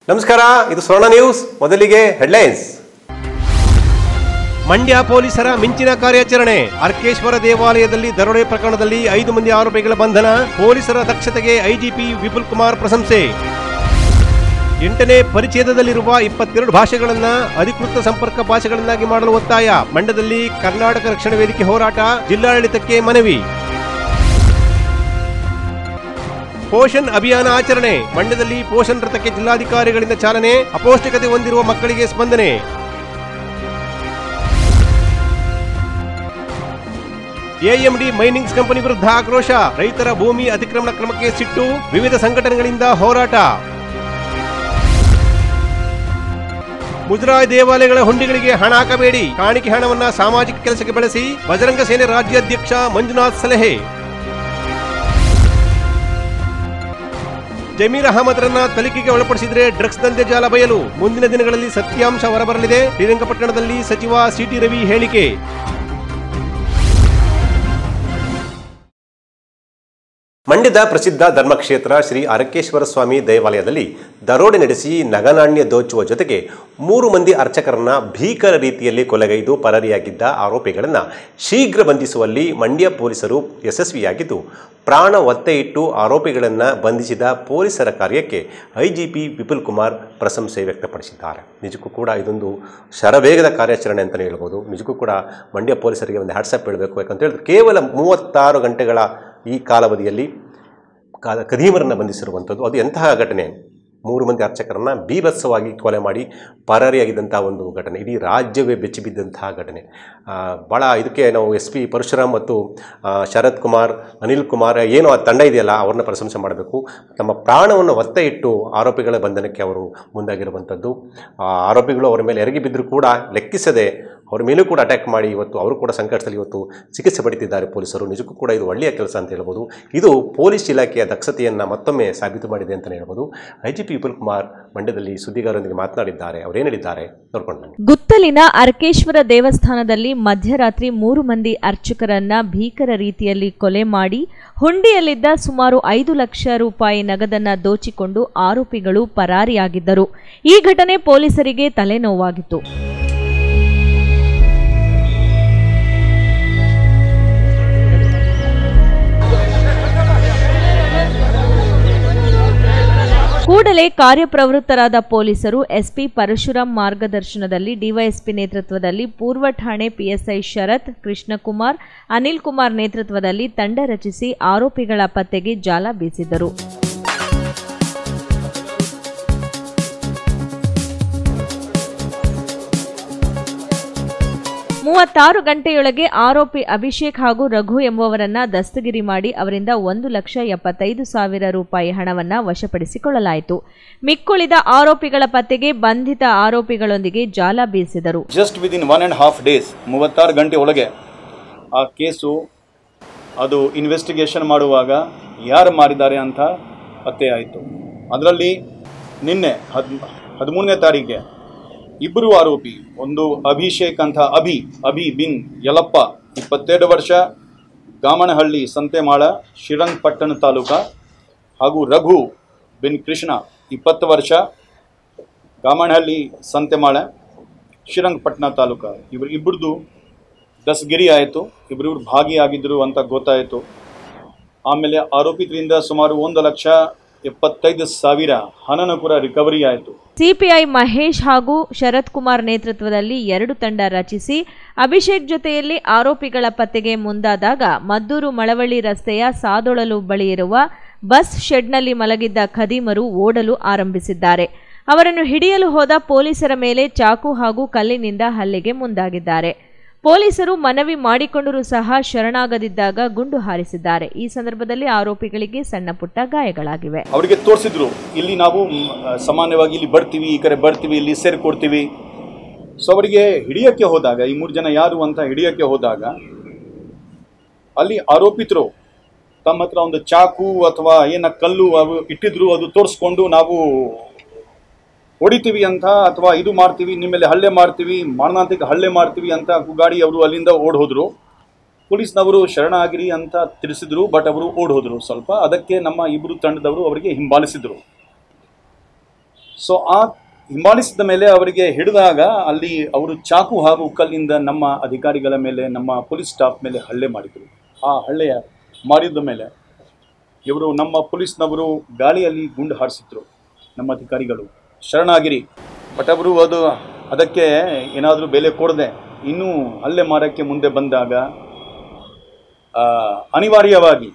ನಮಸ್ಕಾರ ಇದು ಸ್ವರ್ಣ ನ್ಯೂಸ್ ಮೊದಲಿಗೆ ಹೆಡ್ಲೈನ್ಸ್ ಮಂಡ್ಯ ಪೊಲೀಸರ ಮಿಂಚಿನ ಕಾರ್ಯಾಚರಣೆ ಅರ್ಕೇಶ್ವರ ದೇವಾಲಯದಲ್ಲಿ ದರೋಡೆ ಪ್ರಕರಣದಲ್ಲಿ ಐದು ಮಂದಿ ಆರೋಪಿಗಳ ಬಂಧನ ಪೊಲೀಸರ ದಕ್ಷತೆಗೆ ಐಜಿಪಿ ವಿಪುಲ್ ಕುಮಾರ್ ಪ್ರಶಂಸೆ ಎಂಟನೇ ಪರಿಚ್ಛೇದದಲ್ಲಿರುವ ಇಪ್ಪತ್ತೆರಡು ಭಾಷೆಗಳನ್ನ ಅಧಿಕೃತ ಸಂಪರ್ಕ ಭಾಷೆಗಳನ್ನಾಗಿ ಮಾಡಲು ಒತ್ತಾಯ ಮಂಡ್ಯದಲ್ಲಿ ಕರ್ನಾಟಕ ರಕ್ಷಣಾ ವೇದಿಕೆ ಹೋರಾಟ ಜಿಲ್ಲಾಡಳಿತಕ್ಕೆ ಮನವಿ ಪೋಷಣ್ ಅಭಿಯಾನ ಆಚರಣೆ ಮಂಡ್ಯದಲ್ಲಿ ಪೋಷಣ್ ರಥಕ್ಕೆ ಜಿಲ್ಲಾಧಿಕಾರಿಗಳಿಂದ ಚಾಲನೆ ಅಪೌಷ್ಟಿಕತೆ ಹೊಂದಿರುವ ಮಕ್ಕಳಿಗೆ ಸ್ಪಂದನೆ ಎಎಂಡಿ ಮೈನಿಂಗ್ಸ್ ಕಂಪನಿ ವಿರುದ್ಧ ಆಕ್ರೋಶ ರೈತರ ಭೂಮಿ ಅತಿಕ್ರಮಣ ಕ್ರಮಕ್ಕೆ ಸಿಟ್ಟು ವಿವಿಧ ಸಂಘಟನೆಗಳಿಂದ ಹೋರಾಟ ಮುಜರಾಯಿ ದೇವಾಲಯಗಳ ಹುಂಡಿಗಳಿಗೆ ಹಣ ಹಾಕಬೇಡಿ ಕಾಣಿಕೆ ಹಣವನ್ನ ಸಾಮಾಜಿಕ ಕೆಲಸಕ್ಕೆ ಬಳಸಿ ಬಜರಂಗ ಸೇನೆ ರಾಜ್ಯಾಧ್ಯಕ್ಷ ಮಂಜುನಾಥ್ ಸಲಹೆ ಜಮೀರ್ ಅಹಮದ್ರನ್ನ ತನಿಖೆಗೆ ಒಳಪಡಿಸಿದ್ರೆ ಡ್ರಗ್ಸ್ ದಂಧೆ ಜಾಲ ಬಯಲು ಮುಂದಿನ ದಿನಗಳಲ್ಲಿ ಸತ್ಯಾಂಶ ಹೊರಬರಲಿದೆ ಶ್ರೀರಂಗಪಟ್ಟಣದಲ್ಲಿ ಸಚಿವ ಸಿಟಿ ರವಿ ಹೇಳಿಕೆ ಮಂಡ್ಯದ ಪ್ರಸಿದ್ಧ ಧರ್ಮಕ್ಷೇತ್ರ ಶ್ರೀ ಅರಕೇಶ್ವರ ಸ್ವಾಮಿ ದೇವಾಲಯದಲ್ಲಿ ದರೋಡೆ ನಡೆಸಿ ನಗನಾಣ್ಯ ದೋಚುವ ಜೊತೆಗೆ ಮೂರು ಮಂದಿ ಅರ್ಚಕರನ್ನ ಭೀಕರ ರೀತಿಯಲ್ಲಿ ಕೊಲೆಗೈದು ಪರಾರಿಯಾಗಿದ್ದ ಆರೋಪಿಗಳನ್ನು ಶೀಘ್ರ ಬಂಧಿಸುವಲ್ಲಿ ಮಂಡ್ಯ ಪೊಲೀಸರು ಯಶಸ್ವಿಯಾಗಿದ್ದು ಪ್ರಾಣ ಒತ್ತೆ ಇಟ್ಟು ಆರೋಪಿಗಳನ್ನು ಬಂಧಿಸಿದ ಪೊಲೀಸರ ಕಾರ್ಯಕ್ಕೆ ಐಜಿಪಿ ವಿಪುಲ್ ಕುಮಾರ್ ಪ್ರಶಂಸೆ ವ್ಯಕ್ತಪಡಿಸಿದ್ದಾರೆ ನಿಜಕ್ಕೂ ಕೂಡ ಇದೊಂದು ಶರವೇಗದ ಕಾರ್ಯಾಚರಣೆ ಅಂತಲೇ ಹೇಳ್ಬೋದು ನಿಜಕ್ಕೂ ಕೂಡ ಮಂಡ್ಯ ಪೊಲೀಸರಿಗೆ ಒಂದು ಹ್ಯಾಟ್ಸಪ್ ಹೇಳಬೇಕು ಯಾಕಂತ ಹೇಳಿದ್ರೆ ಕೇವಲ ಮೂವತ್ತಾರು ಗಂಟೆಗಳ ಈ ಕಾಲಾವಧಿಯಲ್ಲಿ ಕಾ ಕದೀಮರನ್ನು ಬಂಧಿಸಿರುವಂಥದ್ದು ಅದು ಎಂತಹ ಘಟನೆ ಮೂರು ಮಂದಿ ಅರ್ಚಕರನ್ನು ಬೀಭತ್ಸವಾಗಿ ಕೊಲೆ ಮಾಡಿ ಪರಾರಿಯಾಗಿದ್ದಂಥ ಒಂದು ಘಟನೆ ಇಡೀ ರಾಜ್ಯವೇ ಬೆಚ್ಚಿಬಿದ್ದಂತಹ ಘಟನೆ ಆ, ಭಾಳ ಇದಕ್ಕೆ ನಾವು ಎಸ್ ಪಿ ಪರಶುರಾಮ್ ಮತ್ತು ಆ, ಶರತ್ ಕುಮಾರ್ ಅನಿಲ್ ಕುಮಾರ್ ಏನು ಆ ತಂಡ ಇದೆಯಲ್ಲ ಅವ್ರನ್ನ ಪ್ರಶಂಸೆ ಮಾಡಬೇಕು ತಮ್ಮ ಪ್ರಾಣವನ್ನು ಒತ್ತೆ ಇಟ್ಟು ಆರೋಪಿಗಳ ಬಂಧನಕ್ಕೆ ಅವರು ಮುಂದಾಗಿರುವಂಥದ್ದು ಆ ಆರೋಪಿಗಳು ಅವರ ಮೇಲೆ ಎರಗಿ ಬಿದ್ದರೂ ಕೂಡ ಲೆಕ್ಕಿಸದೆ ಅವ್ರ ಮೇಲೂ ಕೂಡ ಅಟ್ಯಾಕ್ ಮಾಡಿ ಇವತ್ತು ಅವರು ಕೂಡ ಸಂಕಟದಲ್ಲಿ ಇವತ್ತು ಚಿಕಿತ್ಸೆ ಪಡಿತಿದ್ದಾರೆ ಪೊಲೀಸರು ನಿಜಕ್ಕೂ ಕೂಡ ಇದು ಒಳ್ಳೆಯ ಕೆಲಸ ಅಂತ ಹೇಳ್ಬೋದು ಇದು ಪೊಲೀಸ್ ಇಲಾಖೆಯ ದಕ್ಷತೆಯನ್ನು ಮತ್ತೊಮ್ಮೆ ಸಾಬೀತು ಮಾಡಿದೆ ಅಂತಲೇ ಹೇಳ್ಬೋದು I G P Vipul Kumar ಮಂಡ್ಯದಲ್ಲಿ ಸುದ್ದಿಗಾರರೊಂದಿಗೆ ಮಾತನಾಡಿದ್ದಾರೆ ಅವರೇನು ಹೇಳಿದ್ದಾರೆ ನೋಡ್ಕೊಂಡು ಬನ್ನಿ ಗುತ್ತಲಿನ ಅರ್ಕೇಶ್ವರ ದೇವಸ್ಥಾನದಲ್ಲಿ ಮಧ್ಯರಾತ್ರಿ ಮೂರು ಮಂದಿ ಅರ್ಚಕರನ್ನ ಭೀಕರ ರೀತಿಯಲ್ಲಿ ಕೊಲೆ ಮಾಡಿ ಹುಂಡಿಯಲ್ಲಿದ್ದ ಸುಮಾರು ಐದು ಲಕ್ಷ ರೂಪಾಯಿ ನಗದನ್ನ ದೋಚಿಕೊಂಡು ಆರೋಪಿಗಳು ಪರಾರಿಯಾಗಿದ್ದರು ಈ ಘಟನೆ ಪೊಲೀಸರಿಗೆ ತಲೆನೋವಾಗಿತ್ತು ಕೂಡಲೇ ಕಾರ್ಯಪ್ರವೃತ್ತರಾದ ಪೊಲೀಸರು ಎಸ್ಪಿ ಪರಶುರಾಮ್ ಮಾರ್ಗದರ್ಶನದಲ್ಲಿ ಡಿವೈಎಸ್ಪಿ ನೇತೃತ್ವದಲ್ಲಿ ಪೂರ್ವ ಠಾಣೆ ಪಿಎಸ್ಐ ಶರತ್ ಕೃಷ್ಣಕುಮಾರ್ ಅನಿಲ್ ಕುಮಾರ್ ನೇತೃತ್ವದಲ್ಲಿ ತಂಡ ರಚಿಸಿ ಆರೋಪಿಗಳ ಪತ್ತೆಗೆ ಜಾಲ ಬೀಸಿದರು ಮೂವತ್ತಾರು ಗಂಟೆಯೊಳಗೆ ಆರೋಪಿ ಅಭಿಷೇಕ್ ಹಾಗೂ ರಘು ಎಂಬುವರನ್ನ ದಸ್ತಗಿರಿ ಮಾಡಿ ಅವರಿಂದ ಒಂದು ಲಕ್ಷ ಎಪ್ಪತ್ತೈದು ಸಾವಿರ ರೂಪಾಯಿ ಹಣವನ್ನ ವಶಪಡಿಸಿಕೊಳ್ಳಲಾಯಿತು ಮಿಕ್ಕುಳಿದ ಆರೋಪಿಗಳ ಪತ್ತೆಗೆ ಬಂಧಿತ ಆರೋಪಿಗಳೊಂದಿಗೆ ಜಾಲ ಬೀಸಿದರು just within one and half days ಮೂವತ್ತಾರು ಗಂಟೆ ಒಳಗೆ ಆ ಕೇಸು ಅದು ಇನ್ವೆಸ್ಟಿಗೇಷನ್ ಮಾಡುವಾಗ ಯಾರು ಮಾರಿದ್ದಾರೆ ಅಂತ ಪತ್ತೆ ಆಯಿತು ಅದರಲ್ಲಿ ನಿನ್ನೆ ಹದ್ ಹದಿಮೂರನೇ ತಾರೀಕಿಗೆ ಇಬ್ಬರು ಆರೋಪಿ ಒಂದು ಅಭಿಷೇಕ್ ಅಂತ ಅಭಿ ಅಭಿ ಬಿನ್ ಯಲಪ್ಪ ಇಪ್ಪತ್ತೆರಡು ವರ್ಷ ಗಾಮನಹಳ್ಳಿ ಸಂತೆಮಾಳ ಶ್ರೀರಂಗಪಟ್ಟಣ ತಾಲೂಕ ಹಾಗೂ ರಘು ಬಿನ್ ಕೃಷ್ಣ ಇಪ್ಪತ್ತು ವರ್ಷ ಗಾಮನಹಳ್ಳಿ ಸಂತೆಮಾಳ ಶ್ರೀರಂಗಪಟ್ಟಣ ತಾಲೂಕ ಇವರು ಇಬ್ಬರದು ದಸ್ಗಿರಿ ಆಯಿತು ಇಬ್ಬರಿಬ್ರು ಭಾಗಿಯಾಗಿದ್ದರು ಅಂತ ಗೊತ್ತಾಯಿತು ಆಮೇಲೆ ಆರೋಪಿತರಿಂದ ಸುಮಾರು ಒಂದು ಲಕ್ಷ ಎಪ್ಪತ್ತೈದು ಸಾವಿರ ಹಣನೂ ಕೂಡ ರಿಕವರಿ ಆಯಿತು ಸಿಪಿಐ ಮಹೇಶ್ ಹಾಗೂ ಶರತ್ ಕುಮಾರ್ ನೇತೃತ್ವದಲ್ಲಿ ಎರಡು ತಂಡ ರಚಿಸಿ ಅಭಿಷೇಕ್ ಜೊತೆಯಲ್ಲಿ ಆರೋಪಿಗಳ ಪತ್ತೆಗೆ ಮುಂದಾದಾಗ ಮದ್ದೂರು ಮಳವಳ್ಳಿ ರಸ್ತೆಯ ಸಾದೊಳಲು ಬಳಿ ಇರುವ ಬಸ್ ಶೆಡ್ನಲ್ಲಿ ಮಲಗಿದ್ದ ಖದೀಮರು ಓಡಲು ಆರಂಭಿಸಿದ್ದಾರೆ ಅವರನ್ನು ಹಿಡಿಯಲು ಹೋದ ಪೊಲೀಸರ ಮೇಲೆ ಚಾಕು ಹಾಗೂ ಕಲ್ಲಿನಿಂದ ಹಲ್ಲೆಗೆ ಮುಂದಾಗಿದ್ದಾರೆ ಪೊಲೀಸರು ಮನವಿ ಮಾಡಿಕೊಂಡರೂ ಸಹ ಶರಣಾಗದಿದ್ದಾಗ ಗುಂಡು ಹಾರಿಸಿದ್ದಾರೆ ಈ ಸಂದರ್ಭದಲ್ಲಿ ಆರೋಪಿಗಳಿಗೆ ಸಣ್ಣ ಪುಟ್ಟ ಗಾಯಗಳಾಗಿವೆ ಅವರಿಗೆ ತೋರಿಸಿದ್ರು ಇಲ್ಲಿ ನಾವು ಮ್, ಸಾಮಾನ್ಯವಾಗಿ ಇಲ್ಲಿ ಬರ್ತೀವಿ ಈ ಕಡೆ ಬರ್ತೀವಿ ಇಲ್ಲಿ ಸೇರ್ಕೊಡ್ತೀವಿ ಸೊ ಅವರಿಗೆ ಹಿಡಿಯೋಕ್ಕೆ ಹೋದಾಗ ಈ ಮೂರು ಜನ ಯಾರು ಅಂತ ಹಿಡಿಯೋಕ್ಕೆ ಹೋದಾಗ ಅಲ್ಲಿ ಆರೋಪಿತರು ತಮ್ಮ ಹತ್ರ ಒಂದು ಚಾಕು ಅಥವಾ ಏನ ಕಲ್ಲು ಅವು ಇಟ್ಟಿದ್ರು ಅದು ತೋರಿಸ್ಕೊಂಡು ನಾವು ಹೊಡಿತೀವಿ ಅಂತ ಅಥವಾ ಇದು ಮಾಡ್ತೀವಿ ನಿಮ್ಮ ಮೇಲೆ ಹಲ್ಲೆ ಮಾಡ್ತೀವಿ ಮಾರಣಾಂತಿಕ ಹಲ್ಲೆ ಮಾಡ್ತೀವಿ ಅಂತ ಗಾಡಿ ಅವರು ಅಲ್ಲಿಂದ ಓಡ್ ಹೋದ್ರು ಪೊಲೀಸ್ನವರು ಶರಣಾಗಿರಿ ಅಂತ ತಿಳಿಸಿದ್ರು ಬಟ್ ಅವರು ಓಡ್ ಹೋದ್ರು ಸ್ವಲ್ಪ ಅದಕ್ಕೆ ನಮ್ಮ ಇಬ್ಬರು ತಂಡದವರು ಅವರಿಗೆ ಹಿಂಬಾಲಿಸಿದ್ರು ಸೊ ಆ ಹಿಂಬಾಲಿಸಿದ ಮೇಲೆ ಅವರಿಗೆ ಹಿಡಿದಾಗ ಅಲ್ಲಿ ಅವರು ಚಾಕು ಹಾಗೂ ಕಲ್ಲಿಂದ ನಮ್ಮ ಅಧಿಕಾರಿಗಳ ಮೇಲೆ ನಮ್ಮ ಪೊಲೀಸ್ ಸ್ಟಾಫ್ ಮೇಲೆ ಹಲ್ಲೆ ಮಾಡಿದರು ಆ ಹಲ್ಲೆಯ ಮಾಡಿದ ಮೇಲೆ ಇವರು ನಮ್ಮ ಪೊಲೀಸ್ನವರು ಗಾಳಿಯಲ್ಲಿ ಗುಂಡು ಹಾರಿಸಿದ್ರು ನಮ್ಮ ಅಧಿಕಾರಿಗಳು ಶರಣಾಗಿರಿ ಬಟ್ ಅವರು ಅದು ಅದಕ್ಕೆ ಏನಾದರೂ ಬೆಲೆ ಕೊಡದೆ ಇನ್ನೂ ಹಲ್ಲೆ ಮಾರಕ್ಕೆ ಮುಂದೆ ಬಂದಾಗ ಆ, ಅನಿವಾರ್ಯವಾಗಿ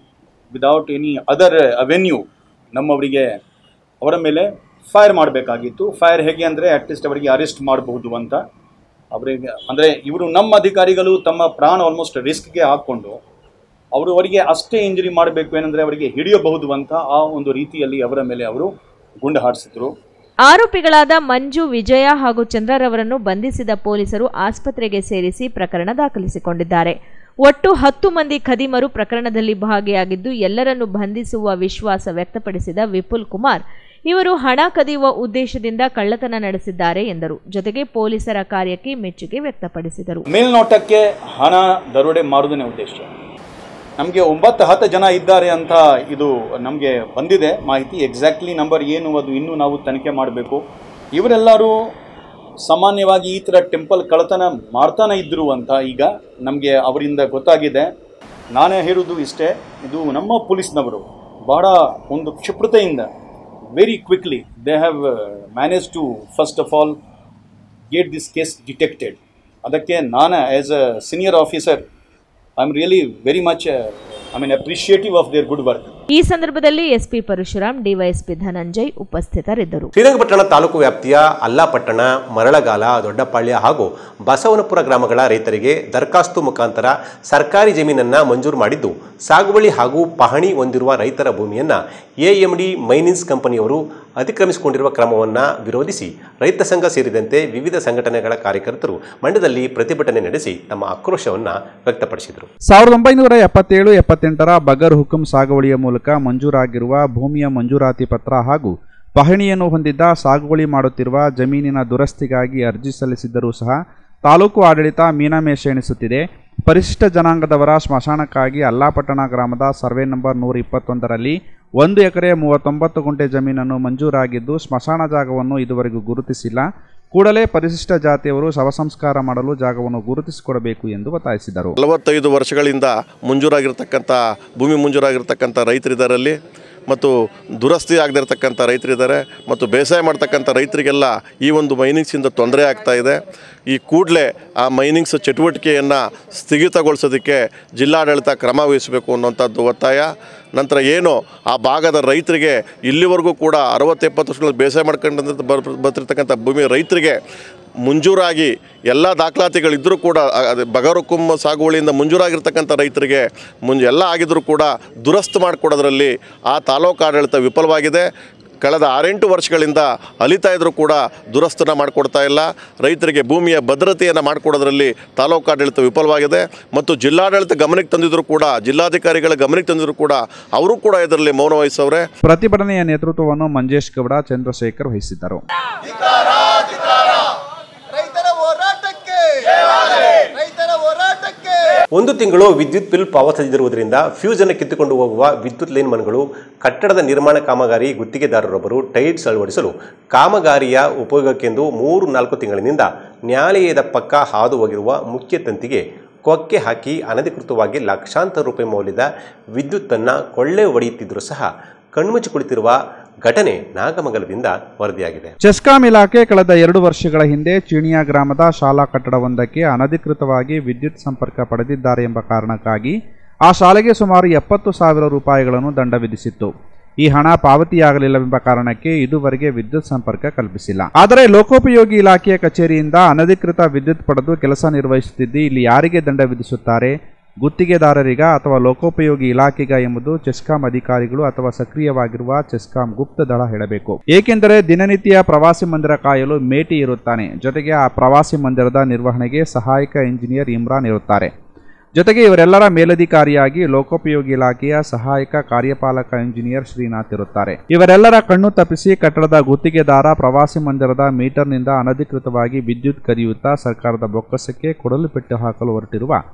ವಿದೌಟ್ ಎನಿ ಅದರ್ ಅವೆನ್ಯೂ ನಮ್ಮವರಿಗೆ ಅವರ ಮೇಲೆ ಫೈರ್ ಮಾಡಬೇಕಾಗಿತ್ತು ಫೈರ್ ಹೇಗೆ ಅಂದರೆ ಅಟ್ಲೀಸ್ಟ್ ಅವರಿಗೆ ಅರೆಸ್ಟ್ ಮಾಡಬಹುದು ಅಂತ ಅವರಿಗೆ ಅಂದರೆ ಇವರು ನಮ್ಮ ಅಧಿಕಾರಿಗಳು ತಮ್ಮ ಪ್ರಾಣ ಆಲ್ಮೋಸ್ಟ್ ರಿಸ್ಕ್ಗೆ ಹಾಕ್ಕೊಂಡು ಅವರು ಅವರಿಗೆ ಅಷ್ಟೇ ಇಂಜರಿ ಮಾಡಬೇಕು ಏನಂದರೆ ಅವರಿಗೆ ಹಿಡಿಯಬಹುದು ಅಂತ ಆ ಒಂದು ರೀತಿಯಲ್ಲಿ ಅವರ ಮೇಲೆ ಅವರು ಗುಂಡು ಹಾರಿಸಿದ್ರು ಆರೋಪಿಗಳಾದ ಮಂಜು ವಿಜಯ ಹಾಗೂ ಚಂದ್ರರವರನ್ನು ಬಂಧಿಸಿದ ಪೊಲೀಸರು ಆಸ್ಪತ್ರೆಗೆ ಸೇರಿಸಿ ಪ್ರಕರಣ ದಾಖಲಿಸಿಕೊಂಡಿದ್ದಾರೆ ಒಟ್ಟು ಹತ್ತು ಮಂದಿ ಖದೀಮರು ಪ್ರಕರಣದಲ್ಲಿ ಭಾಗಿಯಾಗಿದ್ದು ಎಲ್ಲರನ್ನು ಬಂಧಿಸುವ ವಿಶ್ವಾಸ ವ್ಯಕ್ತಪಡಿಸಿದ ವಿಪುಲ್ ಕುಮಾರ್ ಇವರು ಹಣ ಕದಿಯುವ ಉದ್ದೇಶದಿಂದ ಕಳ್ಳತನ ನಡೆಸಿದ್ದಾರೆ ಎಂದರು ಜೊತೆಗೆ ಪೊಲೀಸರ ಕಾರ್ಯಕ್ಕೆ ಮೆಚ್ಚುಗೆ ವ್ಯಕ್ತಪಡಿಸಿದರು ಮೇಲ್ನೋಟಕ್ಕೆ ಹಣ ದರೋಡೆ ಮಾಡುವುದನ್ನೇ ಉದ್ದೇಶ ನಮಗೆ ಒಂಬತ್ತು ಹತ್ತು ಜನ ಇದ್ದಾರೆ ಅಂತ ಇದು ನಮಗೆ ಬಂದಿದೆ ಮಾಹಿತಿ ಎಕ್ಸಾಕ್ಟ್ಲಿ ನಂಬರ್ ಏನು ಅದು ಇನ್ನೂ ನಾವು ತನಿಖೆ ಮಾಡಬೇಕು ಇವರೆಲ್ಲರೂ ಸಾಮಾನ್ಯವಾಗಿ ಈ ಥರ ಟೆಂಪಲ್ ಕಳ್ಳತನ ಮಾಡ್ತಾನೆ ಇದ್ರು ಅಂತ ಈಗ ನಮಗೆ ಅವರಿಂದ ಗೊತ್ತಾಗಿದೆ ನಾನೇ ಹೇಳುವುದು ಇಷ್ಟೇ ಇದು ನಮ್ಮ ಪೊಲೀಸ್ನವರು ಬಹಳ ಒಂದು ಕ್ಷಿಪ್ರತೆಯಿಂದ very quickly they have manage to first of all get this case detected ಅದಕ್ಕೆ ನಾನು as a senior officer I am really very much I mean appreciative of their good work ಈ ಸಂದರ್ಭದಲ್ಲಿ ಎಸ್ಪಿ ಪರಶುರಾಮ್ ಡಿವೈಎಸ್ಪಿ ಧನಂಜಯ್ ಉಪಸ್ಥಿತರಿದ್ದರು ಶ್ರೀರಂಗಪಟ್ಟಣ ತಾಲೂಕು ವ್ಯಾಪ್ತಿಯ ಅಲ್ಲಾಪಟ್ಟಣ ಮರಳಗಾಲ ದೊಡ್ಡಪಾಳ್ಯ ಹಾಗೂ ಬಸವನಪುರ ಗ್ರಾಮಗಳ ರೈತರಿಗೆ ದರಖಾಸ್ತು ಮುಖಾಂತರ ಸರ್ಕಾರಿ ಜಮೀನನ್ನ ಮಂಜೂರು ಮಾಡಿದ್ದು ಸಾಗುವಳಿ ಹಾಗೂ ಪಹಣಿ ಹೊಂದಿರುವ ರೈತರ ಭೂಮಿಯನ್ನ ಎಎಂಡಿ ಮೈನಿನ್ಸ್ ಕಂಪನಿಯವರು ಅತಿಕ್ರಮಿಸಿಕೊಂಡಿರುವ ಕ್ರಮವನ್ನು ವಿರೋಧಿಸಿ ರೈತ ಸಂಘ ಸೇರಿದಂತೆ ವಿವಿಧ ಸಂಘಟನೆಗಳ ಕಾರ್ಯಕರ್ತರು ಮಂಡ್ಯದಲ್ಲಿ ಪ್ರತಿಭಟನೆ ನಡೆಸಿ ತಮ್ಮ ಆಕ್ರೋಶವನ್ನು ವ್ಯಕ್ತಪಡಿಸಿದರು ಸಾವಿರದ ಒಂಬೈನೂರ ಎಪ್ಪತ್ತೇಳು ಎಪ್ಪತ್ತೆಂಟರ ಬಗರ್ ಹುಕುಂ ಸಾಗುವಳಿಯ ಮೂಲಕ ಮಂಜೂರಾಗಿರುವ ಭೂಮಿಯ ಮಂಜೂರಾತಿ ಪತ್ರ ಹಾಗೂ ಪಹಣಿಯನ್ನು ಹೊಂದಿದ್ದ ಸಾಗುವಳಿ ಮಾಡುತ್ತಿರುವ ಜಮೀನಿನ ದುರಸ್ತಿಗಾಗಿ ಅರ್ಜಿ ಸಲ್ಲಿಸಿದ್ದರೂ ಸಹ ತಾಲೂಕು ಆಡಳಿತ ಮೀನಾಮೇಷ ಎಣಿಸುತ್ತಿದೆ ಪರಿಶಿಷ್ಟ ಜನಾಂಗದವರ ಸ್ಮಶಾನಕ್ಕಾಗಿ ಅಲ್ಲಾಪಟ್ಟಣ ಗ್ರಾಮದ ಸರ್ವೆ ನಂಬರ್ ನೂರ ಇಪ್ಪತ್ತೊಂದರಲ್ಲಿ ಒಂದು ಎಕರೆ ಮೂವತ್ತೊಂಬತ್ತು ಗುಂಟೆ ಜಮೀನನ್ನು ಮಂಜೂರಾಗಿದ್ದು ಸ್ಮಶಾನ ಜಾಗವನ್ನು ಇದುವರೆಗೂ ಗುರುತಿಸಿಲ್ಲ ಕೂಡಲೇ ಪರಿಶಿಷ್ಟ ಜಾತಿಯವರು ಶವ ಸಂಸ್ಕಾರ ಮಾಡಲು ಜಾಗವನ್ನು ಗುರುತಿಸಿಕೊಡಬೇಕು ಎಂದು ಒತ್ತಾಯಿಸಿದರು ನಲವತ್ತೈದು ವರ್ಷಗಳಿಂದ ಮಂಜೂರಾಗಿರ್ತಕ್ಕಂಥ ಭೂಮಿ ಮಂಜೂರಾಗಿರ್ತಕ್ಕಂಥ ರೈತರಿದ್ದಾರಲ್ಲಿ ಮತ್ತು ದುರಸ್ತಿ ಆಗದಿರ್ತಕ್ಕಂಥ ರೈತರಿದ್ದಾರೆ ಮತ್ತು ಬೇಸಾಯ ಮಾಡ್ತಕ್ಕಂಥ ರೈತರಿಗೆಲ್ಲ ಈ ಒಂದು ಮೈನಿಂಗ್ಸಿಂದ ತೊಂದರೆ ಆಗ್ತಾ ಇದೆ ಈ ಕೂಡಲೇ ಆ ಮೈನಿಂಗ್ಸ್ ಚಟುವಟಿಕೆಯನ್ನು ಸ್ಥಗಿತಗೊಳಿಸೋದಕ್ಕೆ ಜಿಲ್ಲಾಡಳಿತ ಕ್ರಮ ವಹಿಸಬೇಕು ಅನ್ನುವಂಥದ್ದು ಒತ್ತಾಯ ನಂತರ ಏನು ಆ ಭಾಗದ ರೈತರಿಗೆ ಇಲ್ಲಿವರೆಗೂ ಕೂಡ ಅರವತ್ತೆಪ್ಪತ್ತು ವರ್ಷಗಳ ಬೇಸಾಯ ಮಾಡ್ಕೊಂಡು ಬರ್ ಬರ್ತಿರ್ತಕ್ಕಂಥ ಭೂಮಿ ರೈತರಿಗೆ ಮುಂಜೂರಾಗಿ ಎಲ್ಲ ದಾಖಲಾತಿಗಳಿದ್ದರೂ ಕೂಡ ಅ- ಅದೇ ಬಗರುಕುಮ್ಮ ಸಾಗುವಳಿಯಿಂದ ಮುಂಜೂರಾಗಿರ್ತಕ್ಕಂಥ ರೈತರಿಗೆ ಮುಂಜ್ ಎಲ್ಲ ಆಗಿದ್ದರೂ ಕೂಡ ದುರಸ್ತು ಮಾಡಿಕೊಡೋದ್ರಲ್ಲಿ ಆ ತಾಲೂಕು ಆಡಳಿತ ವಿಫಲವಾಗಿದೆ ಕಳೆದ ಆರೆಂಟು ವರ್ಷಗಳಿಂದ ಅಲಿತಾ ಇದ್ರೂ ಕೂಡ ದುರಸ್ತನ ಮಾಡಿಕೊಡ್ತಾ ಇಲ್ಲ ರೈತರಿಗೆ ಭೂಮಿಯ ಭದ್ರತೆಯನ್ನು ಮಾಡಿಕೊಡೋದ್ರಲ್ಲಿ ತಾಲೂಕು ಆಡಳಿತ ವಿಫಲವಾಗಿದೆ ಮತ್ತು ಜಿಲ್ಲಾಡಳಿತ ಗಮನಕ್ಕೆ ತಂದಿದ್ರು ಕೂಡ ಜಿಲ್ಲಾಧಿಕಾರಿಗಳ ಗಮನಕ್ಕೆ ತಂದಿದ್ರು ಕೂಡ ಅವರು ಕೂಡ ಇದರಲ್ಲಿ ಮೌನ ವಹಿಸವ್ರೆ ಪ್ರತಿಭಟನೆಯ ನೇತೃತ್ವವನ್ನು ಮಂಜೇಶ್ ಗೌಡ ಚಂದ್ರಶೇಖರ್ ವಹಿಸಿದ್ದರು ರೈತರ ಹೋರಾಟಕ್ಕೆ ರೈತರ ಹೋರಾಟಕ್ಕೆ ಒಂದು ತಿಂಗಳು ವಿದ್ಯುತ್ ಬಿಲ್ ಪಾವತಿಸದಿರುವುದರಿಂದ ಫ್ಯೂಸ್ ಅನ್ನು ಕಿತ್ತುಕೊಂಡು ಹೋಗುವ ವಿದ್ಯುತ್ ಲೈನ್ ಮನ್ಗಳು ಕಟ್ಟಡದ ನಿರ್ಮಾಣ ಕಾಮಗಾರಿ ಗುತ್ತಿಗೆದಾರರೊಬ್ಬರು ಟೈಟ್ಸ್ ಅಳವಡಿಸಲು ಕಾಮಗಾರಿಯ ಉಪಯೋಗಕ್ಕೆಂದು ಮೂರು ನಾಲ್ಕು ತಿಂಗಳಿನಿಂದ ನ್ಯಾಯಾಲಯದ ಪಕ್ಕ ಹಾದು ಹೋಗಿರುವ ಮುಖ್ಯ ತಂತಿಗೆ ಕೊಕ್ಕೆ ಹಾಕಿ ಅನಧಿಕೃತವಾಗಿ ಲಕ್ಷಾಂತರ ರೂಪಾಯಿ ಮೌಲ್ಯದ ವಿದ್ಯುತ್ತನ್ನು ಕೊಳ್ಳೆ ಹೊಡೆಯುತ್ತಿದ್ದರೂ ಸಹ ಕಣ್ಮುಚ್ಚಿ ಕುಳಿತಿರುವ ಘಟನೆ ನಾಗಮಂಗಲದಿಂದ ವರದಿಯಾಗಿದೆ ಚೆಸ್ಕಾಂ ಇಲಾಖೆ ಕಳೆದ ಎರಡು ವರ್ಷಗಳ ಹಿಂದೆ ಚೀಣಿಯಾ ಗ್ರಾಮದ ಶಾಲಾ ಕಟ್ಟಡವೊಂದಕ್ಕೆ ಅನಧಿಕೃತವಾಗಿ ವಿದ್ಯುತ್ ಸಂಪರ್ಕ ಪಡೆದಿದ್ದಾರೆ ಎಂಬ ಕಾರಣಕ್ಕಾಗಿ ಆ ಶಾಲೆಗೆ ಸುಮಾರು ಎಪ್ಪತ್ತು ಸಾವಿರ ರೂಪಾಯಿಗಳನ್ನು ದಂಡ ವಿಧಿಸಿತ್ತು ಈ ಹಣ ಪಾವತಿಯಾಗಲಿಲ್ಲವೆಂಬ ಕಾರಣಕ್ಕೆ ಇದುವರೆಗೆ ವಿದ್ಯುತ್ ಸಂಪರ್ಕ ಕಲ್ಪಿಸಿಲ್ಲ ಆದರೆ ಲೋಕೋಪಯೋಗಿ ಇಲಾಖೆಯ ಕಚೇರಿಯಿಂದ ಅನಧಿಕೃತ ವಿದ್ಯುತ್ ಪಡೆದು ಕೆಲಸ ನಿರ್ವಹಿಸುತ್ತಿದ್ದು ಇಲ್ಲಿ ಯಾರಿಗೆ ದಂಡ ವಿಧಿಸುತ್ತಾರೆ ಗುತ್ತಿಗೆದಾರರಿಗ ಅಥವಾ ಲೋಕೋಪಯೋಗಿ ಇಲಾಖೆಗ ಎಂಬುದು ಚೆಸ್ಕಾಂ ಅಧಿಕಾರಿಗಳು ಅಥವಾ ಸಕ್ರಿಯವಾಗಿರುವ ಚೆಸ್ಕಾಂ ಗುಪ್ತ ದಳ ಹೇಳಬೇಕು ಏಕೆಂದರೆ ದಿನನಿತ್ಯ ಪ್ರವಾಸಿ ಮಂದಿರ ಕಾಯಲು ಮೇಟಿ ಇರುತ್ತಾನೆ ಜೊತೆಗೆ ಆ ಪ್ರವಾಸಿ ಮಂದಿರದ ನಿರ್ವಹಣೆಗೆ ಸಹಾಯಕ ಇಂಜಿನಿಯರ್ ಇಮ್ರಾನ್ ಇರುತ್ತಾರೆ ಜೊತೆಗೆ ಇವರೆಲ್ಲರ ಮೇಲಧಿಕಾರಿಯಾಗಿ ಲೋಕೋಪಯೋಗಿ ಇಲಾಖೆಯ ಸಹಾಯಕ ಕಾರ್ಯಪಾಲಕ ಇಂಜಿನಿಯರ್ ಶ್ರೀನಾಥ್ ಇರುತ್ತಾರೆ ಇವರೆಲ್ಲರ ಕಣ್ಣು ತಪ್ಪಿಸಿ ಕಟ್ಟಡದ ಗುತ್ತಿಗೆದಾರ ಪ್ರವಾಸಿ ಮಂದಿರದ ಮೀಟರ್ನಿಂದ ಅನಧಿಕೃತವಾಗಿ ವಿದ್ಯುತ್ ಕದಿಯುತ್ತಾ ಸರ್ಕಾರದ ಬೊಕ್ಕಸಕ್ಕೆ ಕೊಡಲು ಪೆಟ್ಟು ಹಾಕಲು ಹೊರಟಿರುವ